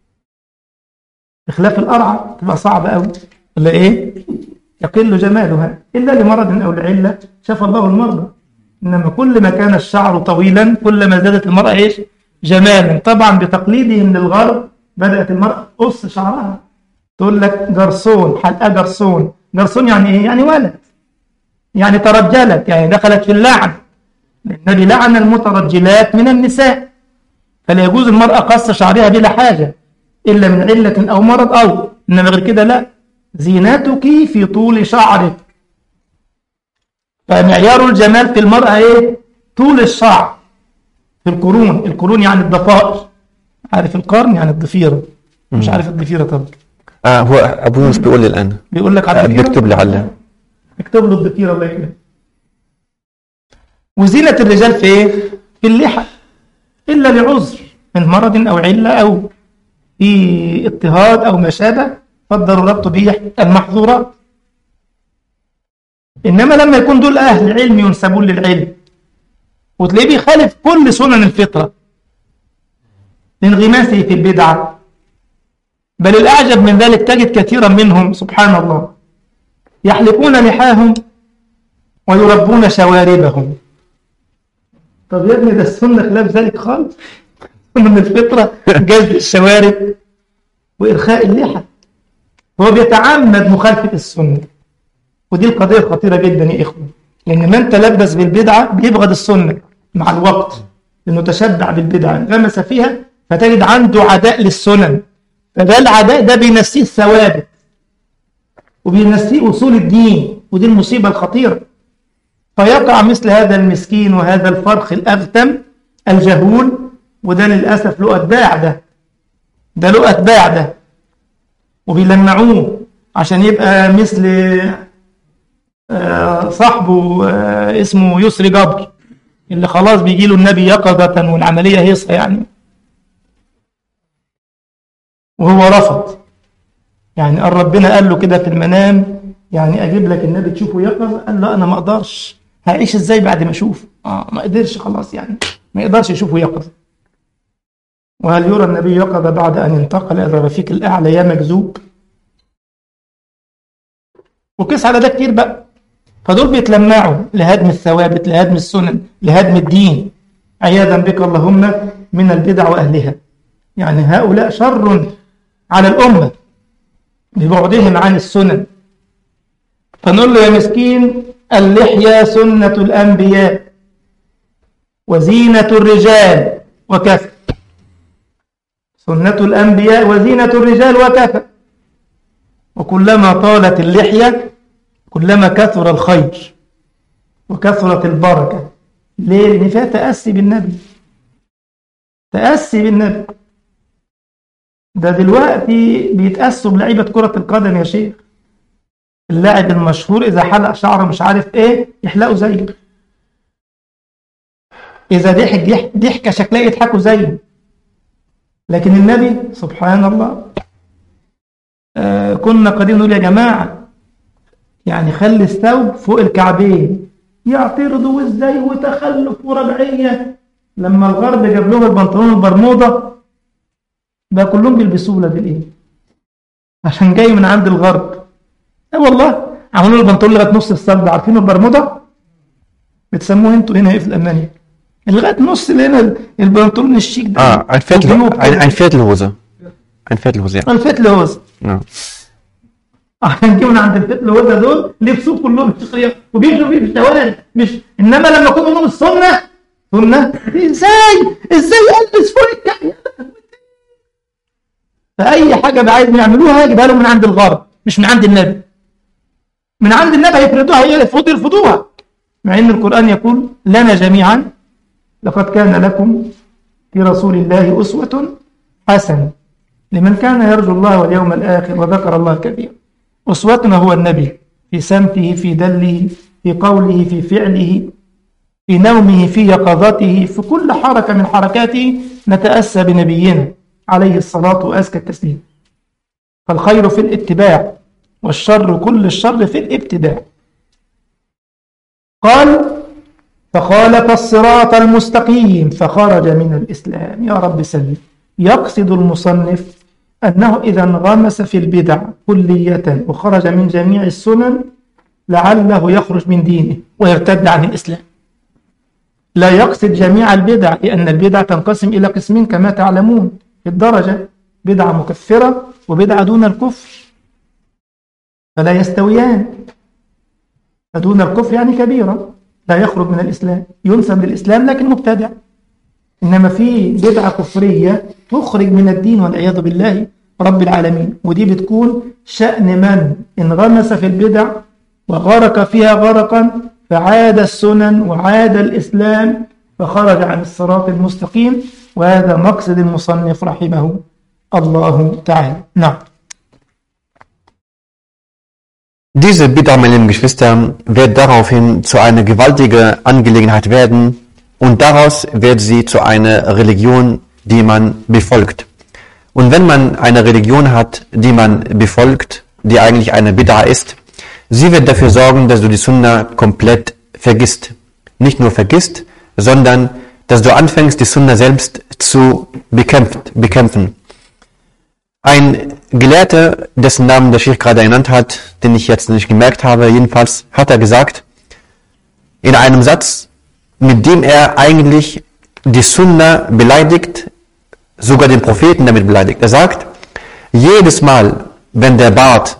بخلاف القرعة تبقى صعبة قوي ولا ايه؟ يقل جمالها إلا لمرض أو لعلة شفى الله المرضى إنما كل ما كان الشعر طويلا كل ما زادت المرأة إيش جمالا طبعا بتقليدهم للغرب بدأت المرأة تقص شعرها تقول لك جرسون حلقة جرسون جرسون يعني إيه يعني ولد يعني ترجلت يعني دخلت في اللعن النبي لعن المترجلات من النساء فلا يجوز المرأة قص شعرها بلا حاجة إلا من علة أو مرض أو إنما غير كده لا زينتك في طول شعرك فمعيار الجمال في المرأة إيه؟ طول الشعر في القرون القرون يعني الضفائر عارف القرن يعني الضفيرة مش عارف الضفيرة طبعا آه هو أبو يونس بيقول لي الآن بيقول لك على آه الضفيرة بيكتب لي على اكتب له الضفيرة الله يكرمك وزينة الرجال في ايه؟ في اللحى إلا لعذر من مرض أو علة أو في اضطهاد أو ما شابه فالضرورات تبيح المحظورات إنما لما يكون دول أهل علم ينسبون للعلم وتلاقيه بيخالف كل سنن الفطرة لانغماسه في البدعة بل الأعجب من ذلك تجد كثيرا منهم سبحان الله يحلقون لحاهم ويربون شواربهم طب يا ابني ده السنة خلاف ذلك خالص من الفطرة جذب الشوارب وإرخاء اللحى هو بيتعمد مخالفة السنة ودي القضية خطيرة جدا يا إخوة لأن من تلبس بالبدعة بيبغض السنة مع الوقت لأنه تشبع بالبدعة غمس فيها فتجد عنده عداء للسنن فده العداء ده بينسيه الثوابت وبينسيه أصول الدين ودي المصيبة الخطيرة فيقع مثل هذا المسكين وهذا الفرخ الأغتم الجهول وده للأسف له أتباع ده ده له أتباع ده وبيلمعوه عشان يبقى مثل آه، صاحبه آه، اسمه يسري جبر اللي خلاص بيجي له النبي يقظة والعملية هيصة يعني وهو رفض يعني قال ربنا قال له كده في المنام يعني اجيب لك النبي تشوفه يقظ قال لا انا ما اقدرش هعيش ازاي بعد ما اشوفه اه ما قدرش خلاص يعني ما يقدرش يشوفه يقظ وهل يرى النبي يقظ بعد ان انتقل الى الرفيق الاعلى يا مكذوب وقيس على ده كتير بقى فدول بيتلمعوا لهدم الثوابت لهدم السنن لهدم الدين عياذا بك اللهم من البدع واهلها يعني هؤلاء شر على الامه ببعدهم عن السنن فنقول له يا مسكين اللحية سنة الأنبياء وزينة الرجال وكفى سنة الأنبياء وزينة الرجال وكفى وكلما طالت اللحية كلما كثر الخير وكثرت البركة ليه؟ لأن فيها تأسي بالنبي تأسي بالنبي ده دلوقتي بيتأسوا بلعيبة كرة القدم يا شيخ اللاعب المشهور إذا حلق شعره مش عارف إيه يحلقه زيه إذا ضحك ضحك- ضحكة شكلها يضحكوا زيه لكن النبي سبحان الله آه كنا قديم نقول يا جماعة يعني خلي الثوب فوق الكعبين يعترضوا ازاي وتخلف ورجعية لما الغرب جاب لهم البنطلون البرمودا بقى كلهم بيلبسوه ولاد الايه عشان جاي من عند الغرب اه والله عملوا له البنطلون لغايه نص الصدر عارفين البرمودا بتسموه انتوا هنا ايه في الالمانيا لغايه نص اللي هنا البنطلون الشيك ده Ah, ein Viertel, وجنوب ein, كده. ein Viertelhose. Ein Viertelhose, ja. الفتل هوز ja. عشان جه من عند الفتل هوز دول لبسوه كلهم شخصية وبيمشوا فيه في الشوارع مش انما لما يكون منهم السنه سنه ازاي ازاي البس فوق الكعب فاي حاجه بقى عايز يعملوها يجيبها لهم من عند الغرب مش من عند النبي من عند النبي هيفرضوها يرفضوا يرفضوها مع ان القران يقول لنا جميعا لقد كان لكم في رسول الله اسوه حسنه لمن كان يرجو الله واليوم الآخر وذكر الله كثيرا أسوتنا هو النبي في سمته في دله في قوله في فعله في نومه في يقظته في كل حركة من حركاته نتأسى بنبينا عليه الصلاة وأزكى التسليم فالخير في الاتباع والشر كل الشر في الابتداع قال فخالف الصراط المستقيم فخرج من الإسلام يا رب سلم يقصد المصنف أنه إذا انغمس في البدع كلية وخرج من جميع السنن لعله يخرج من دينه ويرتد عن الإسلام لا يقصد جميع البدع لأن البدع تنقسم إلى قسمين كما تعلمون في الدرجة بدعة مكفرة وبدعة دون الكفر فلا يستويان فدون الكفر يعني كبيرة لا يخرج من الإسلام ينسب للإسلام لكن مبتدع إنما في بدعة كفرية تخرج من الدين والعياذ بالله رب العالمين ودي بتكون شأن من انغمس في البدع وغرق فيها غرقا فعاد السنن وعاد الإسلام فخرج عن الصراط المستقيم وهذا مقصد المصنف رحمه الله تعالى نعم Diese Bid'ah, meine lieben Geschwister, wird daraufhin zu einer gewaltige Angelegenheit werden und daraus wird sie zu einer Religion, die man befolgt. Und wenn man eine Religion hat, die man befolgt, die eigentlich eine Bid'ah ist, sie wird dafür sorgen, dass du die Sunna komplett vergisst. Nicht nur vergisst, sondern dass du anfängst, die Sunna selbst zu bekämpft, bekämpfen. Ein Gelehrter, dessen Namen der Sheikh gerade genannt hat, den ich jetzt nicht gemerkt habe, jedenfalls hat er gesagt, in einem Satz, mit dem er eigentlich die Sunna beleidigt, sogar den Propheten damit beleidigt. Er sagt, jedes Mal, wenn der Bart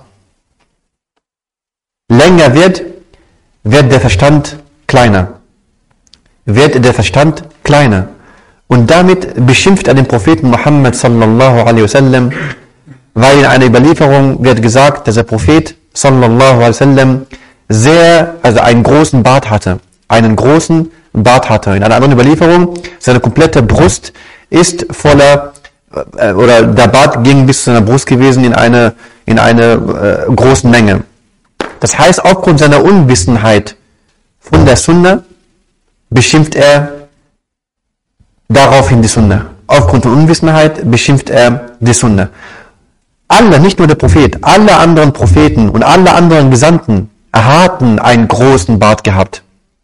länger wird, wird der Verstand kleiner. Wird der Verstand kleiner. Und damit beschimpft er den Propheten Muhammad sallallahu alaihi wasallam, weil in einer Überlieferung wird gesagt, dass der Prophet sallallahu alaihi wasallam sehr, also einen großen Bart hatte. Einen großen Bart hatte. In einer anderen Überlieferung, seine komplette Brust ist voller, äh, oder der Bart ging bis zu seiner Brust gewesen in eine, in eine äh, großen Menge. Das heißt, aufgrund seiner Unwissenheit von der Sunna beschimpft er daraufhin die Sunna. Aufgrund von Unwissenheit beschimpft er die Sunna. Alle, nicht nur der Prophet, alle anderen Propheten und alle anderen Gesandten hatten einen großen Bart gehabt.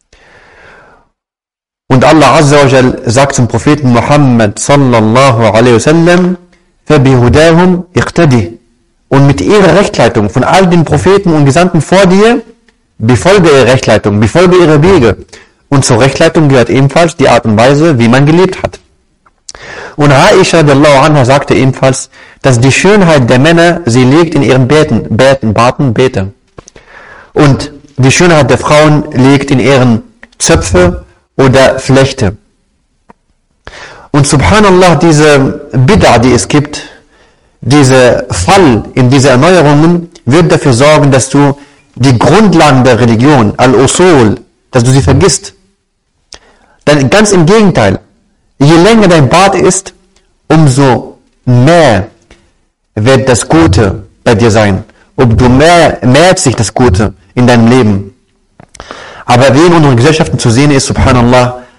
Und Allah Azza wa Jal sagt zum Propheten Muhammad sallallahu alaihi wasallam, فَبِهُدَاهُمْ اِقْتَدِهِ Und mit ihrer Rechtleitung von all den Propheten und Gesandten vor dir, befolge ihre Rechtleitung, befolge ihre Wege. Und zur Rechtleitung gehört ebenfalls die Art und Weise, wie man gelebt hat. Und Aisha radiallahu anha sagte ebenfalls, dass die Schönheit der Männer sie liegt in ihren Bärten, Bärten, Barten, Bärte. Und die Schönheit der Frauen liegt in ihren Zöpfe oder Flechte. Und subhanallah, diese Bid'ah, die es gibt, dieser Fall in diese Erneuerungen wird dafür sorgen, dass du die Grundlagen der Religion, Al-Usul, dass du sie vergisst. Denn ganz im Gegenteil, je länger dein Bart ist, umso mehr wird das Gute bei dir sein. Umso mehr mehrt sich das Gute in deinem Leben. Aber wie in unseren Gesellschaften zu sehen ist, subhanallah,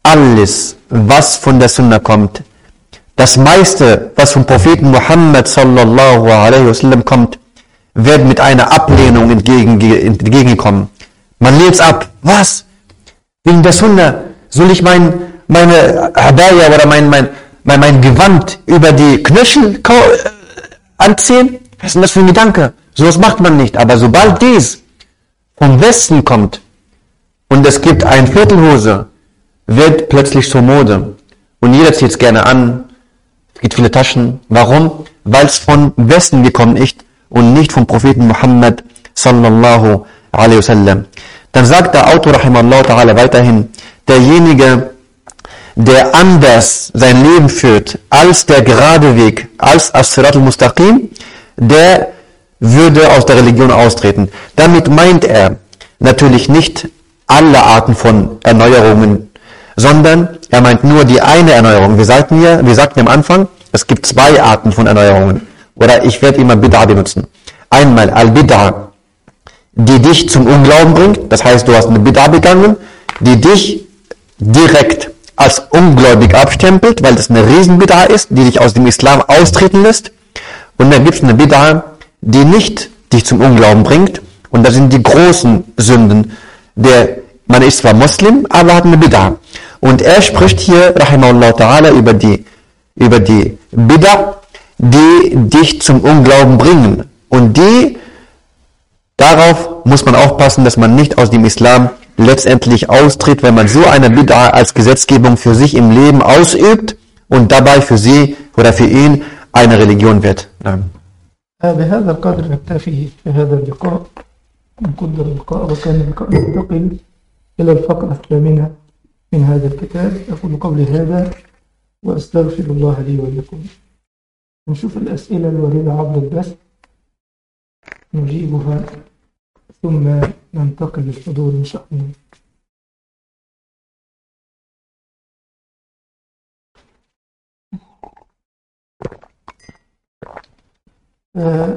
alles, was von der Sunna kommt, das meiste, was vom Propheten Muhammad sallallahu alaihi wasallam kommt, wird mit einer Ablehnung entgegen, entgegenkommen. Man lehnt es ab. Was? Wegen der Sunna soll ich mein, meine Hadaya oder mein, mein, mein, mein Gewand über die Knöchel äh, anziehen? Was ist denn das für ein Gedanke? Sowas macht man nicht. Aber sobald dies vom Westen kommt und es gibt ein Viertelhose, wird plötzlich zur Mode. Und jeder zieht es gerne an. Es gibt viele Taschen. Warum? Weil es von Westen gekommen ist und nicht vom Propheten Muhammad sallallahu alaihi wasallam. Dann sagt der Autor rahimallahu ta'ala weiterhin, derjenige, der anders sein Leben führt als der gerade Weg, als As-Sirat al-Mustaqim, der würde aus der Religion austreten. Damit meint er natürlich nicht alle Arten von Erneuerungen, sondern er meint nur die eine Erneuerung. Wir sagten ja, wir sagten am Anfang, es gibt zwei Arten von Erneuerungen. Oder ich werde immer Bid'a benutzen. Einmal Al-Bid'a, die dich zum Unglauben bringt. Das heißt, du hast eine Bid'a begangen, die dich direkt als ungläubig abstempelt, weil das eine Riesen-Bid'a ist, die dich aus dem Islam austreten lässt. Und dann gibt es eine Bid'a, die nicht dich zum Unglauben bringt. Und das sind die großen Sünden. Der, man ist zwar Muslim, aber hat eine Bid'a. Und er spricht hier, rahimahullah ta'ala, über die, über die Bid'a, die dich zum Unglauben bringen. Und die, darauf muss man aufpassen, dass man nicht aus dem Islam letztendlich austritt, wenn man so eine Bid'a als Gesetzgebung für sich im Leben ausübt und dabei für sie oder für ihn eine Religion wird. Nein. بهذا القدر نكتفي في هذا اللقاء نقدر اللقاء وكان اللقاء ننتقل إلى الفقرة الثامنة من هذا الكتاب أقول قولي هذا وأستغفر الله لي ولكم نشوف الأسئلة الواردة عبر البث نجيبها ثم ننتقل للحضور إن شاء الله آه،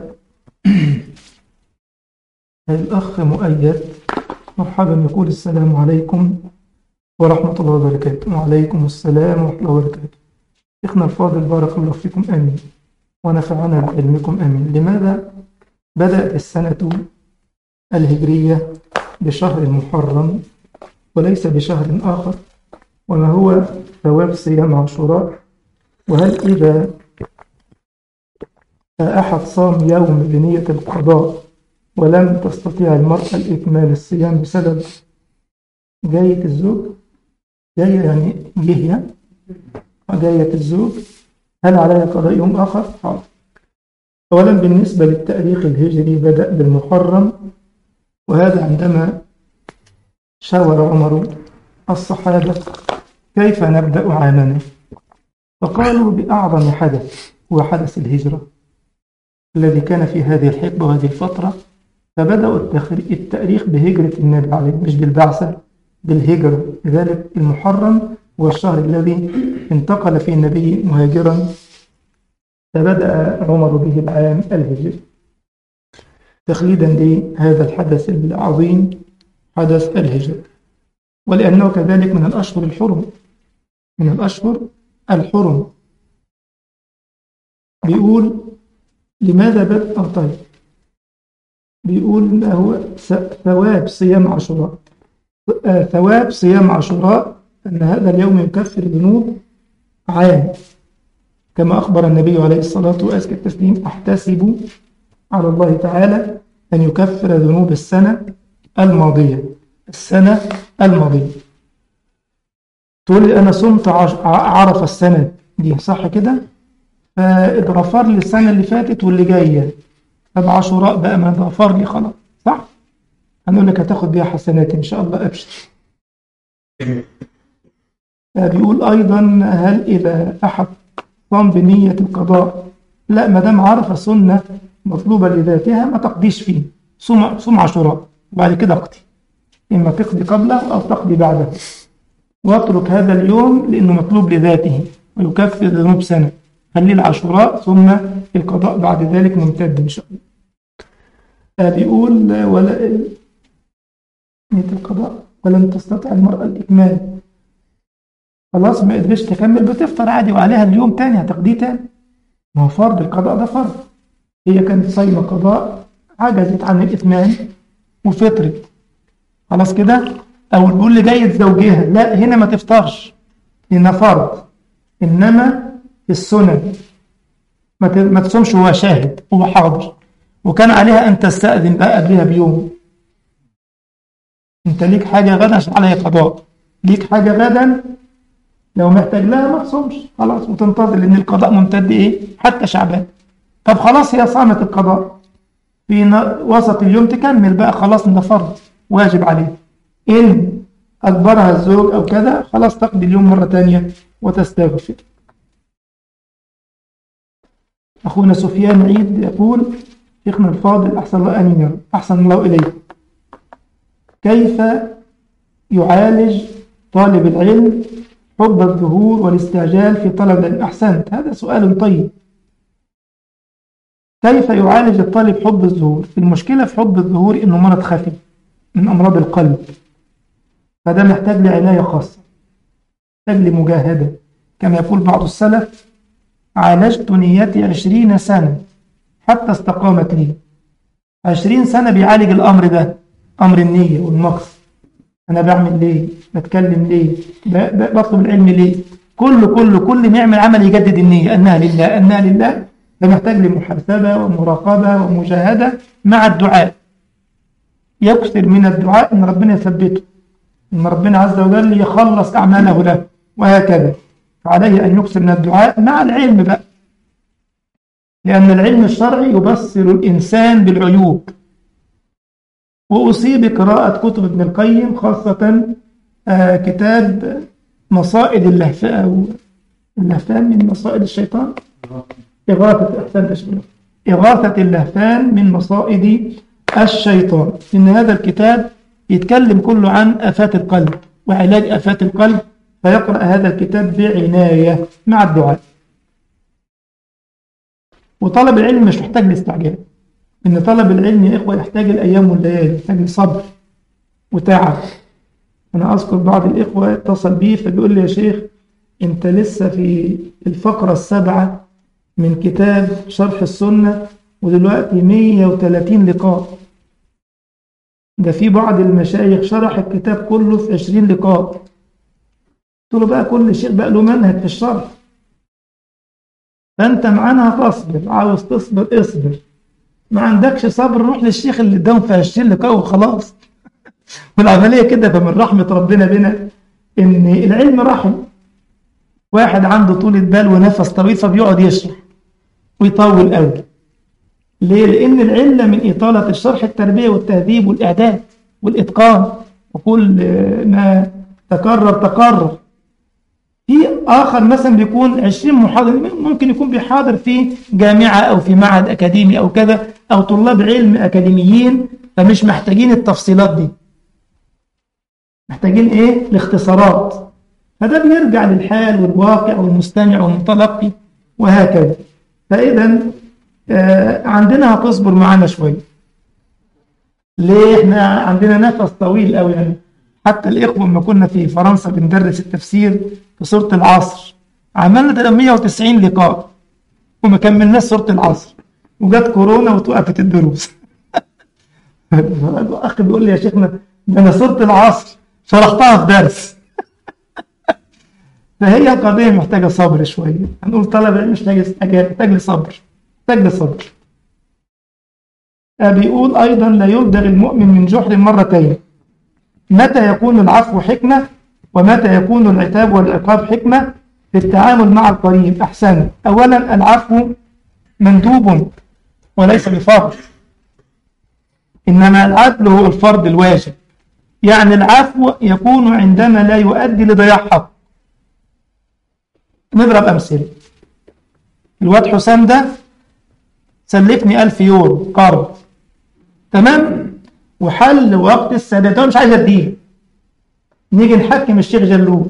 الأخ مؤيد مرحبا يقول السلام عليكم ورحمة الله وبركاته وعليكم السلام ورحمة الله وبركاته شيخنا الفاضل بارك الله فيكم آمين ونفعنا بعلمكم آمين لماذا بدأت السنة الهجرية بشهر المحرم وليس بشهر آخر وما هو ثواب صيام عاشوراء وهل إذا أحد صام يوم بنية القضاء ولم تستطيع المرأة الإكمال الصيام بسبب جاية الزوج جاية يعني جهية وجاية الزوج هل عليها قضاء يوم آخر؟ حاضر أولا بالنسبة للتاريخ الهجري بدأ بالمحرم وهذا عندما شاور عمر الصحابة كيف نبدأ عامنا فقالوا بأعظم حدث هو حدث الهجرة الذي كان في هذه الحقبة وهذه الفترة فبدأوا التاريخ بهجرة النبي عليه مش بالبعثة بالهجرة لذلك المحرم هو الشهر الذي انتقل فيه النبي مهاجرا فبدأ عمر به العام الهجري تخليدا لهذا الحدث العظيم حدث الهجرة ولأنه كذلك من الأشهر الحرم من الأشهر الحرم بيقول لماذا بدأ طيب بيقول هو ثواب صيام عاشوراء ثواب صيام عاشوراء أن هذا اليوم يكفر ذنوب عام كما أخبر النبي عليه الصلاة وأزكى التسليم أحتسب على الله تعالى أن يكفر ذنوب السنة الماضية السنة الماضية تقول لي أنا صمت عرف السنة دي صح كده فاتغفر لي السنة اللي فاتت واللي جاية طب عاشوراء بقى ما اتغفر لي خلاص صح هنقول لك هتاخد بيها حسنات إن شاء الله أبشر بيقول أيضا هل إذا أحد قام بنية القضاء لا ما دام عرف سنة مطلوبة لذاتها ما تقضيش فيه صوم صوم عاشوراء وبعد كده اقضي إما تقضي قبله أو تقضي بعده واترك هذا اليوم لأنه مطلوب لذاته ويكفر ذنوب سنة خليه العاشوراء ثم القضاء بعد ذلك ممتد إن شاء الله بيقول ولا نية القضاء ولن تستطيع المرأة الإكمال خلاص ما قدرتش تكمل بتفطر عادي وعليها اليوم تاني هتقضيه تاني ما هو فرض القضاء ده فرض هي كانت صايمة قضاء عجزت عن الإتمام وفطرت خلاص كده أو بيقول لي جيد زوجها لا هنا ما تفطرش لأنها فرض إنما في السنن ما ت- ما تصومش وهو شاهد هو حاضر وكان عليها أن تستأذن بقى قبلها بيوم أنت ليك حاجة غدا عشان عليها قضاء ليك حاجة غدا لو محتاج لها ما تصومش خلاص وتنتظر لأن القضاء ممتد إيه حتى شعبان طب خلاص هي صامت القضاء في ن- وسط اليوم تكمل بقى خلاص ده فرض واجب عليه إن أجبرها الزوج أو كذا خلاص تقضي اليوم مرة تانية وتستغفر أخونا سفيان عيد يقول شيخنا الفاضل أحسن الله أمين يا رب أحسن الله إليك كيف يعالج طالب العلم حب الظهور والاستعجال في طلب العلم أحسنت هذا سؤال طيب كيف يعالج الطالب حب الظهور المشكلة في حب الظهور إنه مرض خفي من أمراض القلب فده محتاج لعناية خاصة محتاج لمجاهدة كما يقول بعض السلف عالجت نيتي عشرين سنة حتى استقامت لي عشرين سنة بيعالج الأمر ده أمر النية والمقصد أنا بعمل ليه بتكلم ليه ب- ب- بطلب العلم ليه كل كل كل ما يعمل عمل يجدد النية أنها لله أنها لله ده محتاج لمحاسبة ومراقبة ومجاهدة مع الدعاء يكثر من الدعاء أن ربنا يثبته أن ربنا عز وجل يخلص أعماله له وهكذا فعليه أن يكثر من الدعاء مع العلم بقى لأن العلم الشرعي يبصر الإنسان بالعيوب وأصيب بقراءة كتب ابن القيم خاصة آه، كتاب مصائد اللهفاء أو اللهفان من مصائد الشيطان إغاثة أحسنت أشبه إغاثة اللهفان من مصائد الشيطان إن هذا الكتاب يتكلم كله عن آفات القلب وعلاج آفات القلب فيقرأ هذا الكتاب بعناية مع الدعاء وطلب العلم مش محتاج لاستعجال إن طلب العلم يا إخوة يحتاج الأيام والليالي يحتاج لصبر وتعب أنا أذكر بعض الإخوة اتصل بي فبيقول لي يا شيخ أنت لسه في الفقرة السابعة من كتاب شرح السنة ودلوقتي 130 لقاء ده في بعض المشايخ شرح الكتاب كله في 20 لقاء قلت له بقى كل شيء بقى له منهج في الشرح فأنت معانا هتصبر عاوز تصبر اصبر ما عندكش صبر روح للشيخ اللي اداهم في 20 لقاء وخلاص والعملية كده فمن رحمة ربنا بنا إن العلم رحم واحد عنده طولة بال ونفس طويل فبيقعد يشرح ويطول قوي ليه؟ لأن العلة من إطالة الشرح التربية والتهذيب والإعداد والإتقان وكل ما تكرر تكرر في آخر مثلا بيكون 20 محاضر ممكن يكون بيحاضر في جامعة أو في معهد أكاديمي أو كذا أو طلاب علم أكاديميين فمش محتاجين التفصيلات دي محتاجين إيه؟ الاختصارات فده بيرجع للحال والواقع والمستمع والمتلقي وهكذا فإذا آه عندنا هتصبر معانا شوية ليه احنا عندنا نفس طويل قوي يعني حتى الإخوة لما كنا في فرنسا بندرس التفسير في سورة العصر عملنا 190 لقاء وما كملناش سورة العصر وجت كورونا وتوقفت الدروس أخي بيقول لي يا شيخنا ده أنا سورة العصر شرحتها في درس فهي قضية محتاجة صبر شوية هنقول طلب العلم مش محتاج استعجال محتاج لصبر محتاج لصبر بيقول أيضا لا يلدغ المؤمن من جحر مرتين متى يكون العفو حكمة ومتى يكون العتاب والعقاب حكمة في التعامل مع القريب أحسن أولا العفو مندوب وليس بفرض إنما العدل هو الفرض الواجب يعني العفو يكون عندما لا يؤدي لضياع حق نضرب أمثلة الواد حسام ده سلفني ألف يورو قرض تمام وحل وقت السداد هو مش عايز اديه نيجي نحكم الشيخ جلول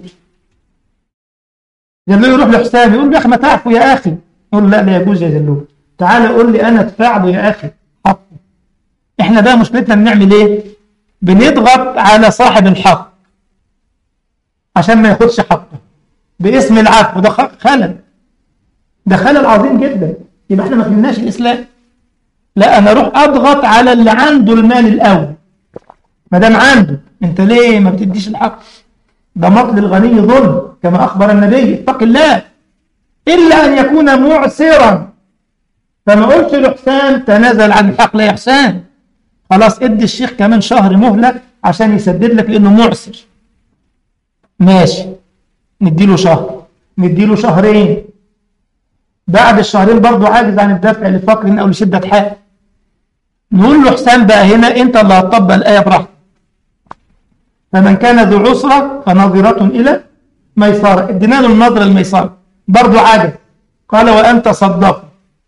جلول يروح لحسام يقول له يا اخي ما تعفو يا اخي يقول لا لا يجوز يا جلول تعالى قول لي انا ادفع له يا اخي حقه احنا بقى مشكلتنا بنعمل ايه بنضغط على صاحب الحق عشان ما ياخدش حقه باسم العفو ده خ- خلل ده خلل عظيم جدا يبقى احنا ما فهمناش الاسلام لا انا اروح اضغط على اللي عنده المال الاول ما دام عنده انت ليه ما بتديش الحق ده مطل الغني ظلم كما اخبر النبي اتق الله الا ان يكون معسرا فما قلت له حسان تنازل عن الحق لا يا حسان خلاص ادي الشيخ كمان شهر مهله عشان يسدد لك لانه معسر ماشي نديله شهر نديله شهرين بعد الشهرين برضه عاجز عن الدفع لفقر او لشده حال نقول له حسام بقى هنا انت اللي هتطبق الايه براحتك فمن كان ذو عسره فنظره الى ميسره ادينا له النظره الميسره برضه عاجز قال وان تصدقوا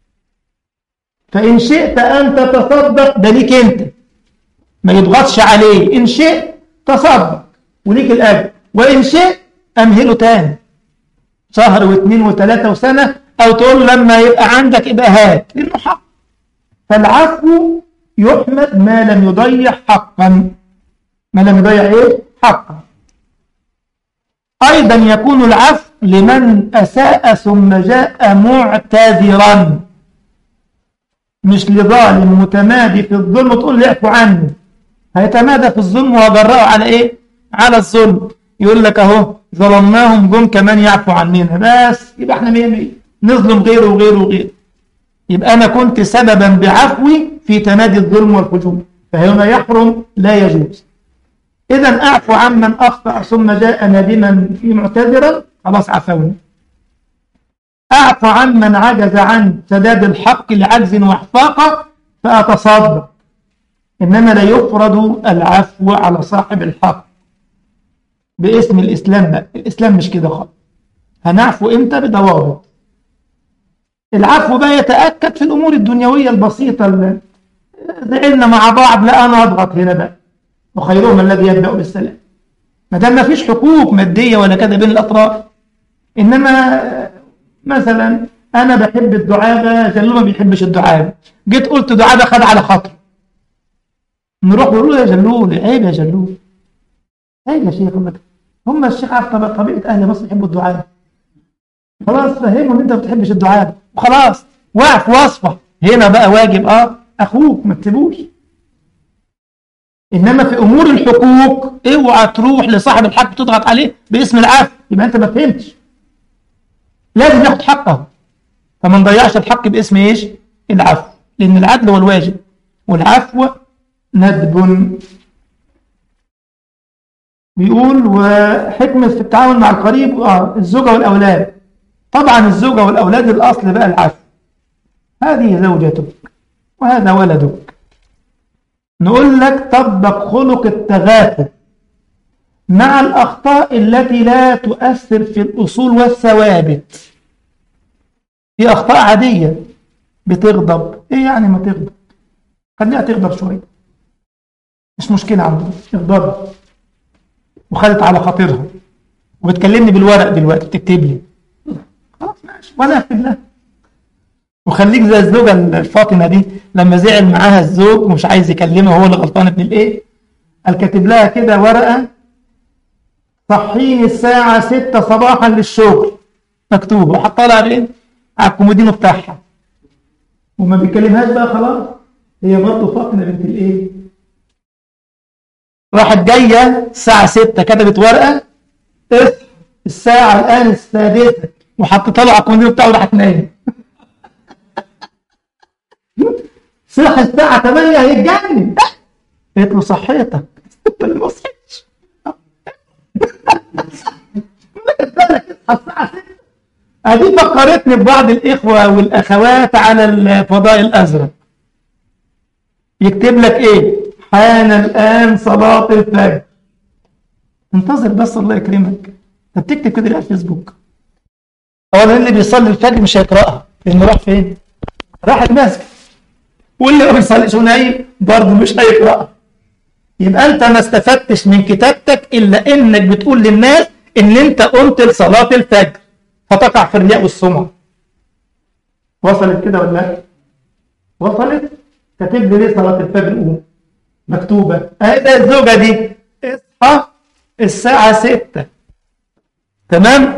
فان شئت ان تتصدق ده ليك انت ما يضغطش عليه ان شئت تصدق وليك الاجر وان شئت امهله تاني شهر واثنين وثلاثه وسنه او تقول لما يبقى عندك يبقى هات لانه حق فالعفو يحمد ما لم يضيع حقا ما لم يضيع ايه حقا ايضا يكون العفو لمن اساء ثم جاء معتذرا مش لظالم متمادي في الظلم تقول لي اعفو عنه هيتمادى في الظلم وجرأه على ايه على الظلم يقول لك اهو ظلمناهم جم كمان يعفو عننا بس يبقى احنا مية مية نظلم غيره وغيره وغيره يبقى انا كنت سببا بعفوي في تمادي الظلم والفجور فهنا يحرم لا يجوز اذا اعفو عمن اخطا ثم جاء نادما في معتذرا خلاص عفوني اعفو عمن عجز عن سداد الحق لعجز واحفاقه فاتصدق انما لا يفرض العفو على صاحب الحق باسم الاسلام لا الاسلام مش كده خالص هنعفو امتى بضوابط العفو بقى يتاكد في الامور الدنيويه البسيطه اللي زعلنا مع بعض لا انا اضغط هنا بقى وخيرهم الذي يبدا بالسلام ما دام ما فيش حقوق ماديه ولا كذا بين الاطراف انما مثلا انا بحب الدعابه جلو ما بيحبش الدعابه جيت قلت دعابه خد على خاطري نروح نقول له يا جلول عيب يا جلول عيب يا شيخ هم هم الشيخ عارف طب- طبيعه اهل مصر يحبوا الدعابه خلاص فهموا ان انت ما بتحبش الدعابه وخلاص واقف واصفح هنا بقى واجب اه اخوك ما تسيبوش انما في امور الحقوق اوعى تروح لصاحب الحق تضغط عليه باسم العفو يبقى انت ما فهمتش لازم ياخد حقه فما نضيعش الحق باسم ايش العفو لان العدل هو الواجب والعفو ندب بيقول وحكمة في التعامل مع القريب آه الزوجة والأولاد طبعا الزوجة والأولاد الأصل بقى العفو هذه زوجتك وهذا ولدك نقول لك طبق خلق التغافل مع الأخطاء التي لا تؤثر في الأصول والثوابت في أخطاء عادية بتغضب إيه يعني ما تغضب خليها تغضب شوية مش مشكلة عندنا اغضب وخدت على خاطرها وبتكلمني بالورق دلوقتي بتكتب لي خلاص ماشي وانا اكتب لها وخليك زي الزوجه الفاطمه دي لما زعل معاها الزوج ومش عايز يكلمها هو اللي غلطان ابن الايه قال كاتب لها كده ورقه صحيني الساعه 6 صباحا للشغل مكتوبه وحطها لها فين على الكومودينو بتاعها وما بيكلمهاش بقى خلاص هي برضه فاطمه بنت الايه راحت جايه الساعه 6 كتبت ورقه اصحى الساعه الان السادسه وحطيتها له على الكومودينو بتاعه وراحت نايم صحى الساعه 8 هيتجنن قلت له صحيتك انت اللي ما صحيتش الساعه 6 ادي فكرتني ببعض الاخوه والاخوات على الفضاء الازرق يكتب لك ايه حان الان صلاه الفجر انتظر بس الله يكرمك انت بتكتب كده ليه على الفيسبوك اولا اللي بيصلي الفجر مش هيقراها لانه راح فين راح المسجد واللي ما بيصليش ونايم برضه مش هيقراها يبقى انت ما استفدتش من كتابتك الا انك بتقول للناس ان انت قمت لصلاه الفجر فتقع في الرياء والسمعه وصلت كده ولا لا وصلت كاتب لي ليه صلاه الفجر قوم مكتوبه اهي الزوجه دي اصحى الساعه 6 تمام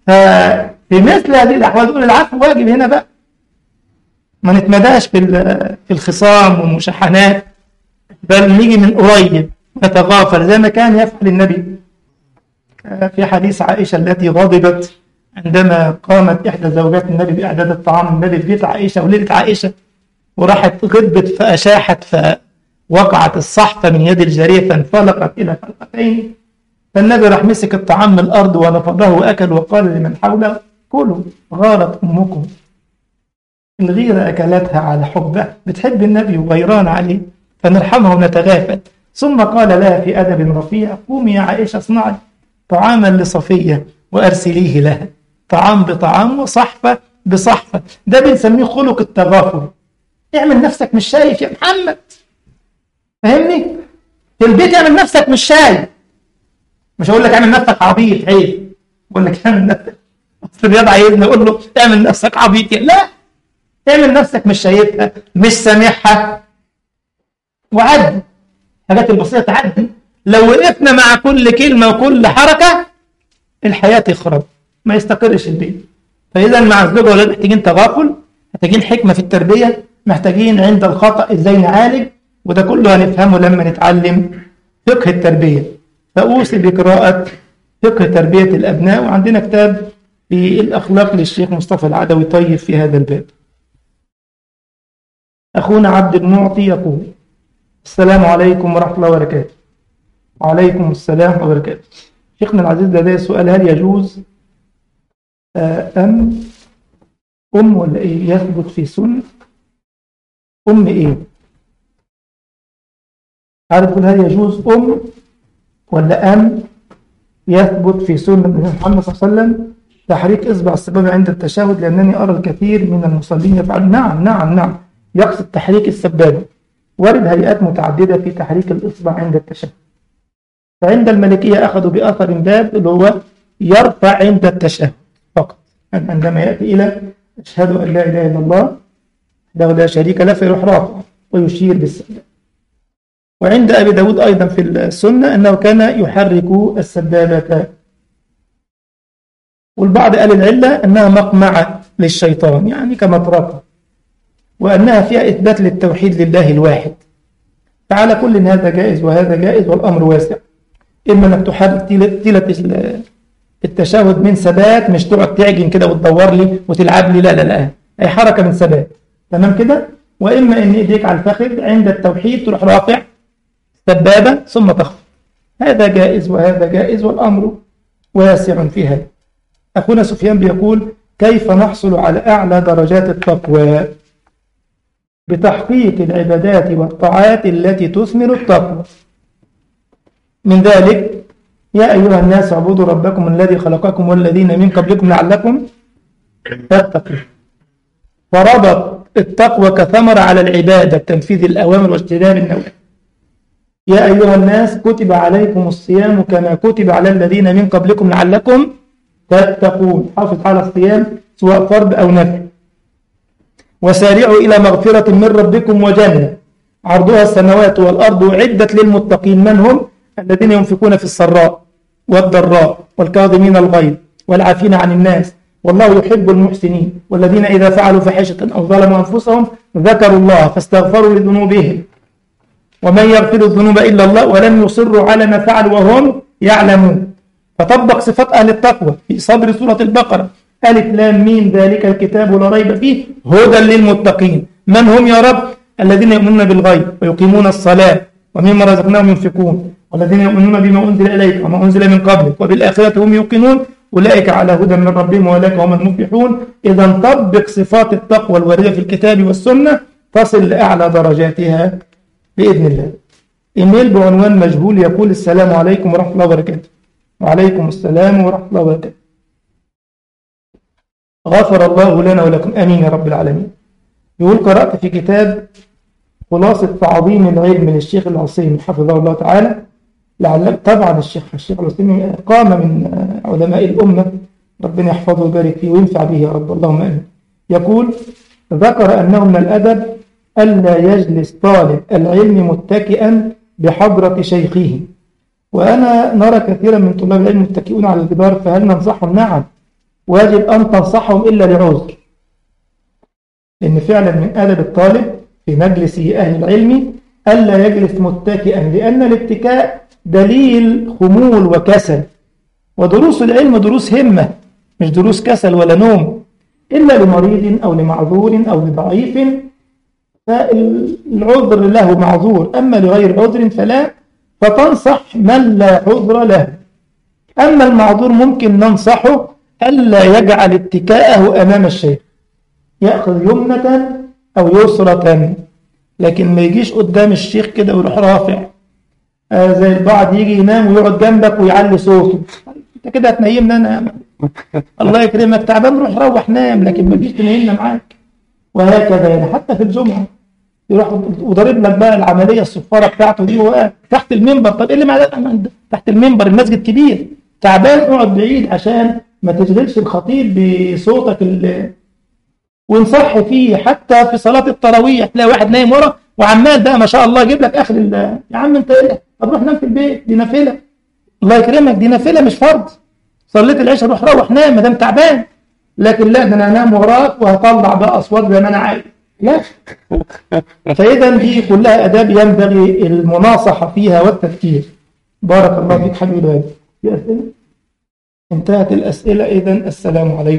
ففي مثل هذه الأحوال تقول العفو واجب هنا بقى ما نتمداش في ال- في الخصام والمشاحنات بل نيجي من قريب نتغافل زي ما كان يفعل النبي في حديث عائشة التي غضبت عندما قامت إحدى زوجات النبي بإعداد الطعام النبي في بيت عائشة وليلة عائشة وراحت غضبت فأشاحت فوقعت الصحفة من يد الجارية فانفلقت إلى فلقتين فالنبي راح مسك الطعام من الأرض ونفضه وأكل وقال لمن حوله كلوا غارت أمكم الغيرة أكلتها على حبه بتحب النبي وغيران عليه فنرحمها ونتغافل ثم قال لها في أدب رفيع قومي يا عائشة اصنعي طعاما لصفية وأرسليه لها طعام بطعام وصحفة بصحفة ده بنسميه خلق التغافل اعمل نفسك مش شايف يا محمد فاهمني في البيت اعمل نفسك مش شايف مش هقول لك اعمل نفسك عبيط عيب بقول لك اعمل نفسك اصل الرياض عايزني اقول له اعمل نفسك عبيط يا لا اعمل نفسك مش شايفها مش سامعها وعدي الحاجات البسيطه تعدي لو وقفنا مع كل كلمه وكل حركه الحياه تخرب ما يستقرش البيت فاذا مع الزوجه والولاد محتاجين تغافل محتاجين حكمه في التربيه محتاجين عند الخطا ازاي نعالج وده كله هنفهمه لما نتعلم فقه التربيه فاوصي بقراءه فقه تربيه الابناء وعندنا كتاب في الاخلاق للشيخ مصطفى العدوي طيب في هذا الباب اخونا عبد المعطي يقول السلام عليكم ورحمه الله وبركاته وعليكم السلام ورحمه الله وبركاته شيخنا العزيز لدي سؤال هل يجوز آه، أم أم ولا إيه يثبت في سنة أم إيه عارف تقول هل يجوز أم ولا أم يثبت في سنة من محمد صلى الله عليه وسلم تحريك إصبع السبابة عند التشهد لأنني أرى الكثير من المصلين يفعلون نعم نعم نعم يقصد تحريك السبابة ورد هيئات متعددة في تحريك الإصبع عند التشهد فعند الملكية أخذوا بأثر باب اللي هو يرفع عند التشهد فقط يعني عندما يأتي إلى أشهد أن لا إله إلا الله له لا شريك له فيروح رافع ويشير بالسبابة وعند أبي داود أيضا في السنة أنه كان يحرك السبابة والبعض قال العلة أنها مقمعة للشيطان يعني كمطرقة وأنها فيها إثبات للتوحيد لله الواحد فعلى كل هذا جائز وهذا جائز والأمر واسع إما أنك تحرك تيلة التشهد من ثبات مش تقعد تعجن كده وتدور لي وتلعب لي لا لا لا هي حركة من ثبات تمام كده وإما أن إيديك على الفخذ عند التوحيد تروح رافع سبابة ثم تخفض هذا جائز وهذا جائز والأمر واسع في هذا أخونا سفيان بيقول كيف نحصل على أعلى درجات التقوى بتحقيق العبادات والطاعات التي تثمر التقوى من ذلك يا أيها الناس اعبدوا ربكم الذي خلقكم والذين من قبلكم لعلكم تتقون فربط التقوى كثمرة على العبادة بتنفيذ الأوامر واجتناب النواهي يا أيها الناس كتب عليكم الصيام كما كتب على الذين من قبلكم لعلكم تتقون حافظ على الصيام سواء فرض أو نفل وسارعوا إلى مغفرة من ربكم وجنة عرضها السماوات والأرض أعدت للمتقين من هم الذين ينفقون في السراء والضراء والكاظمين الغيظ والعافين عن الناس والله يحب المحسنين والذين إذا فعلوا فحشة أو ظلموا أنفسهم ذكروا الله فاستغفروا لذنوبهم ومن يغفر الذنوب إلا الله ولم يصروا على ما فعلوا وهم يعلمون فطبق صفات أهل التقوى في صدر سورة البقرة ألف لام ميم ذلك الكتاب لا ريب فيه هدى للمتقين من هم يا رب الذين يؤمنون بالغيب ويقيمون الصلاة ومما رزقناهم ينفقون والذين يؤمنون بما أنزل إليك وما أنزل من قبلك وبالآخرة هم يوقنون أولئك على هدى من ربهم وأولئك هم المفلحون إذا طبق صفات التقوى الواردة في الكتاب والسنة تصل لأعلى درجاتها بإذن الله إيميل بعنوان مجهول يقول السلام عليكم ورحمة الله وبركاته وعليكم السلام ورحمة الله وبركاته غفر الله لنا ولكم آمين يا رب العالمين يقول قرأت في كتاب خلاصة تعظيم العلم للشيخ العصيمي حفظه الله تعالى لعل طبعا الشيخ الشيخ العثيمين قام من علماء الأمة ربنا يحفظه ويبارك فيه وينفع به يا رب اللهم آمين يقول ذكر أنه من الأدب ألا يجلس طالب العلم متكئا بحضرة شيخه وأنا نرى كثيرا من طلاب العلم متكئون على الجدار فهل ننصحهم نعم واجب أن تنصحهم إلا لعذر لأن فعلا من أدب الطالب في مجلس أهل العلم ألا يجلس متكئا لأن الاتكاء دليل خمول وكسل ودروس العلم دروس همة مش دروس كسل ولا نوم إلا لمريض أو لمعذور أو لضعيف فالعذر له معذور أما لغير عذر فلا فتنصح من لا عذر له أما المعذور ممكن ننصحه ألا يجعل اتكاءه أمام الشيخ يأخذ يمنة أو يسرة لكن ما يجيش قدام الشيخ كده ويروح رافع آه زي البعض يجي ينام ويقعد جنبك ويعلي صوته انت كده هتنيمنا انا الله يكرمك تعبان روح روح نام لكن ما تجيش تنيمنا معاك وهكذا يعني حتى في الجمعه يروح وضارب لك بقى العمليه الصفاره بتاعته دي وهو تحت المنبر طب ايه اللي معناه تحت المنبر المسجد كبير تعبان اقعد بعيد عشان ما تشغلش الخطيب بصوتك اللي ونصح فيه حتى في صلاة التراويح تلاقي واحد نايم ورا وعمال بقى ما شاء الله يجيب لك اخر ال يا عم انت ايه طب روح نام في البيت دي نافله الله يكرمك دي نافله مش فرض صليت العشاء روح روح نام ما دام تعبان لكن لا ده انا انام وراك وهطلع بقى اصوات زي ما انا عايز لا فاذا دي كلها اداب ينبغي المناصحه فيها والتفكير بارك الله فيك حبيبي الغالي في اسئله انتهت الاسئله اذا السلام عليكم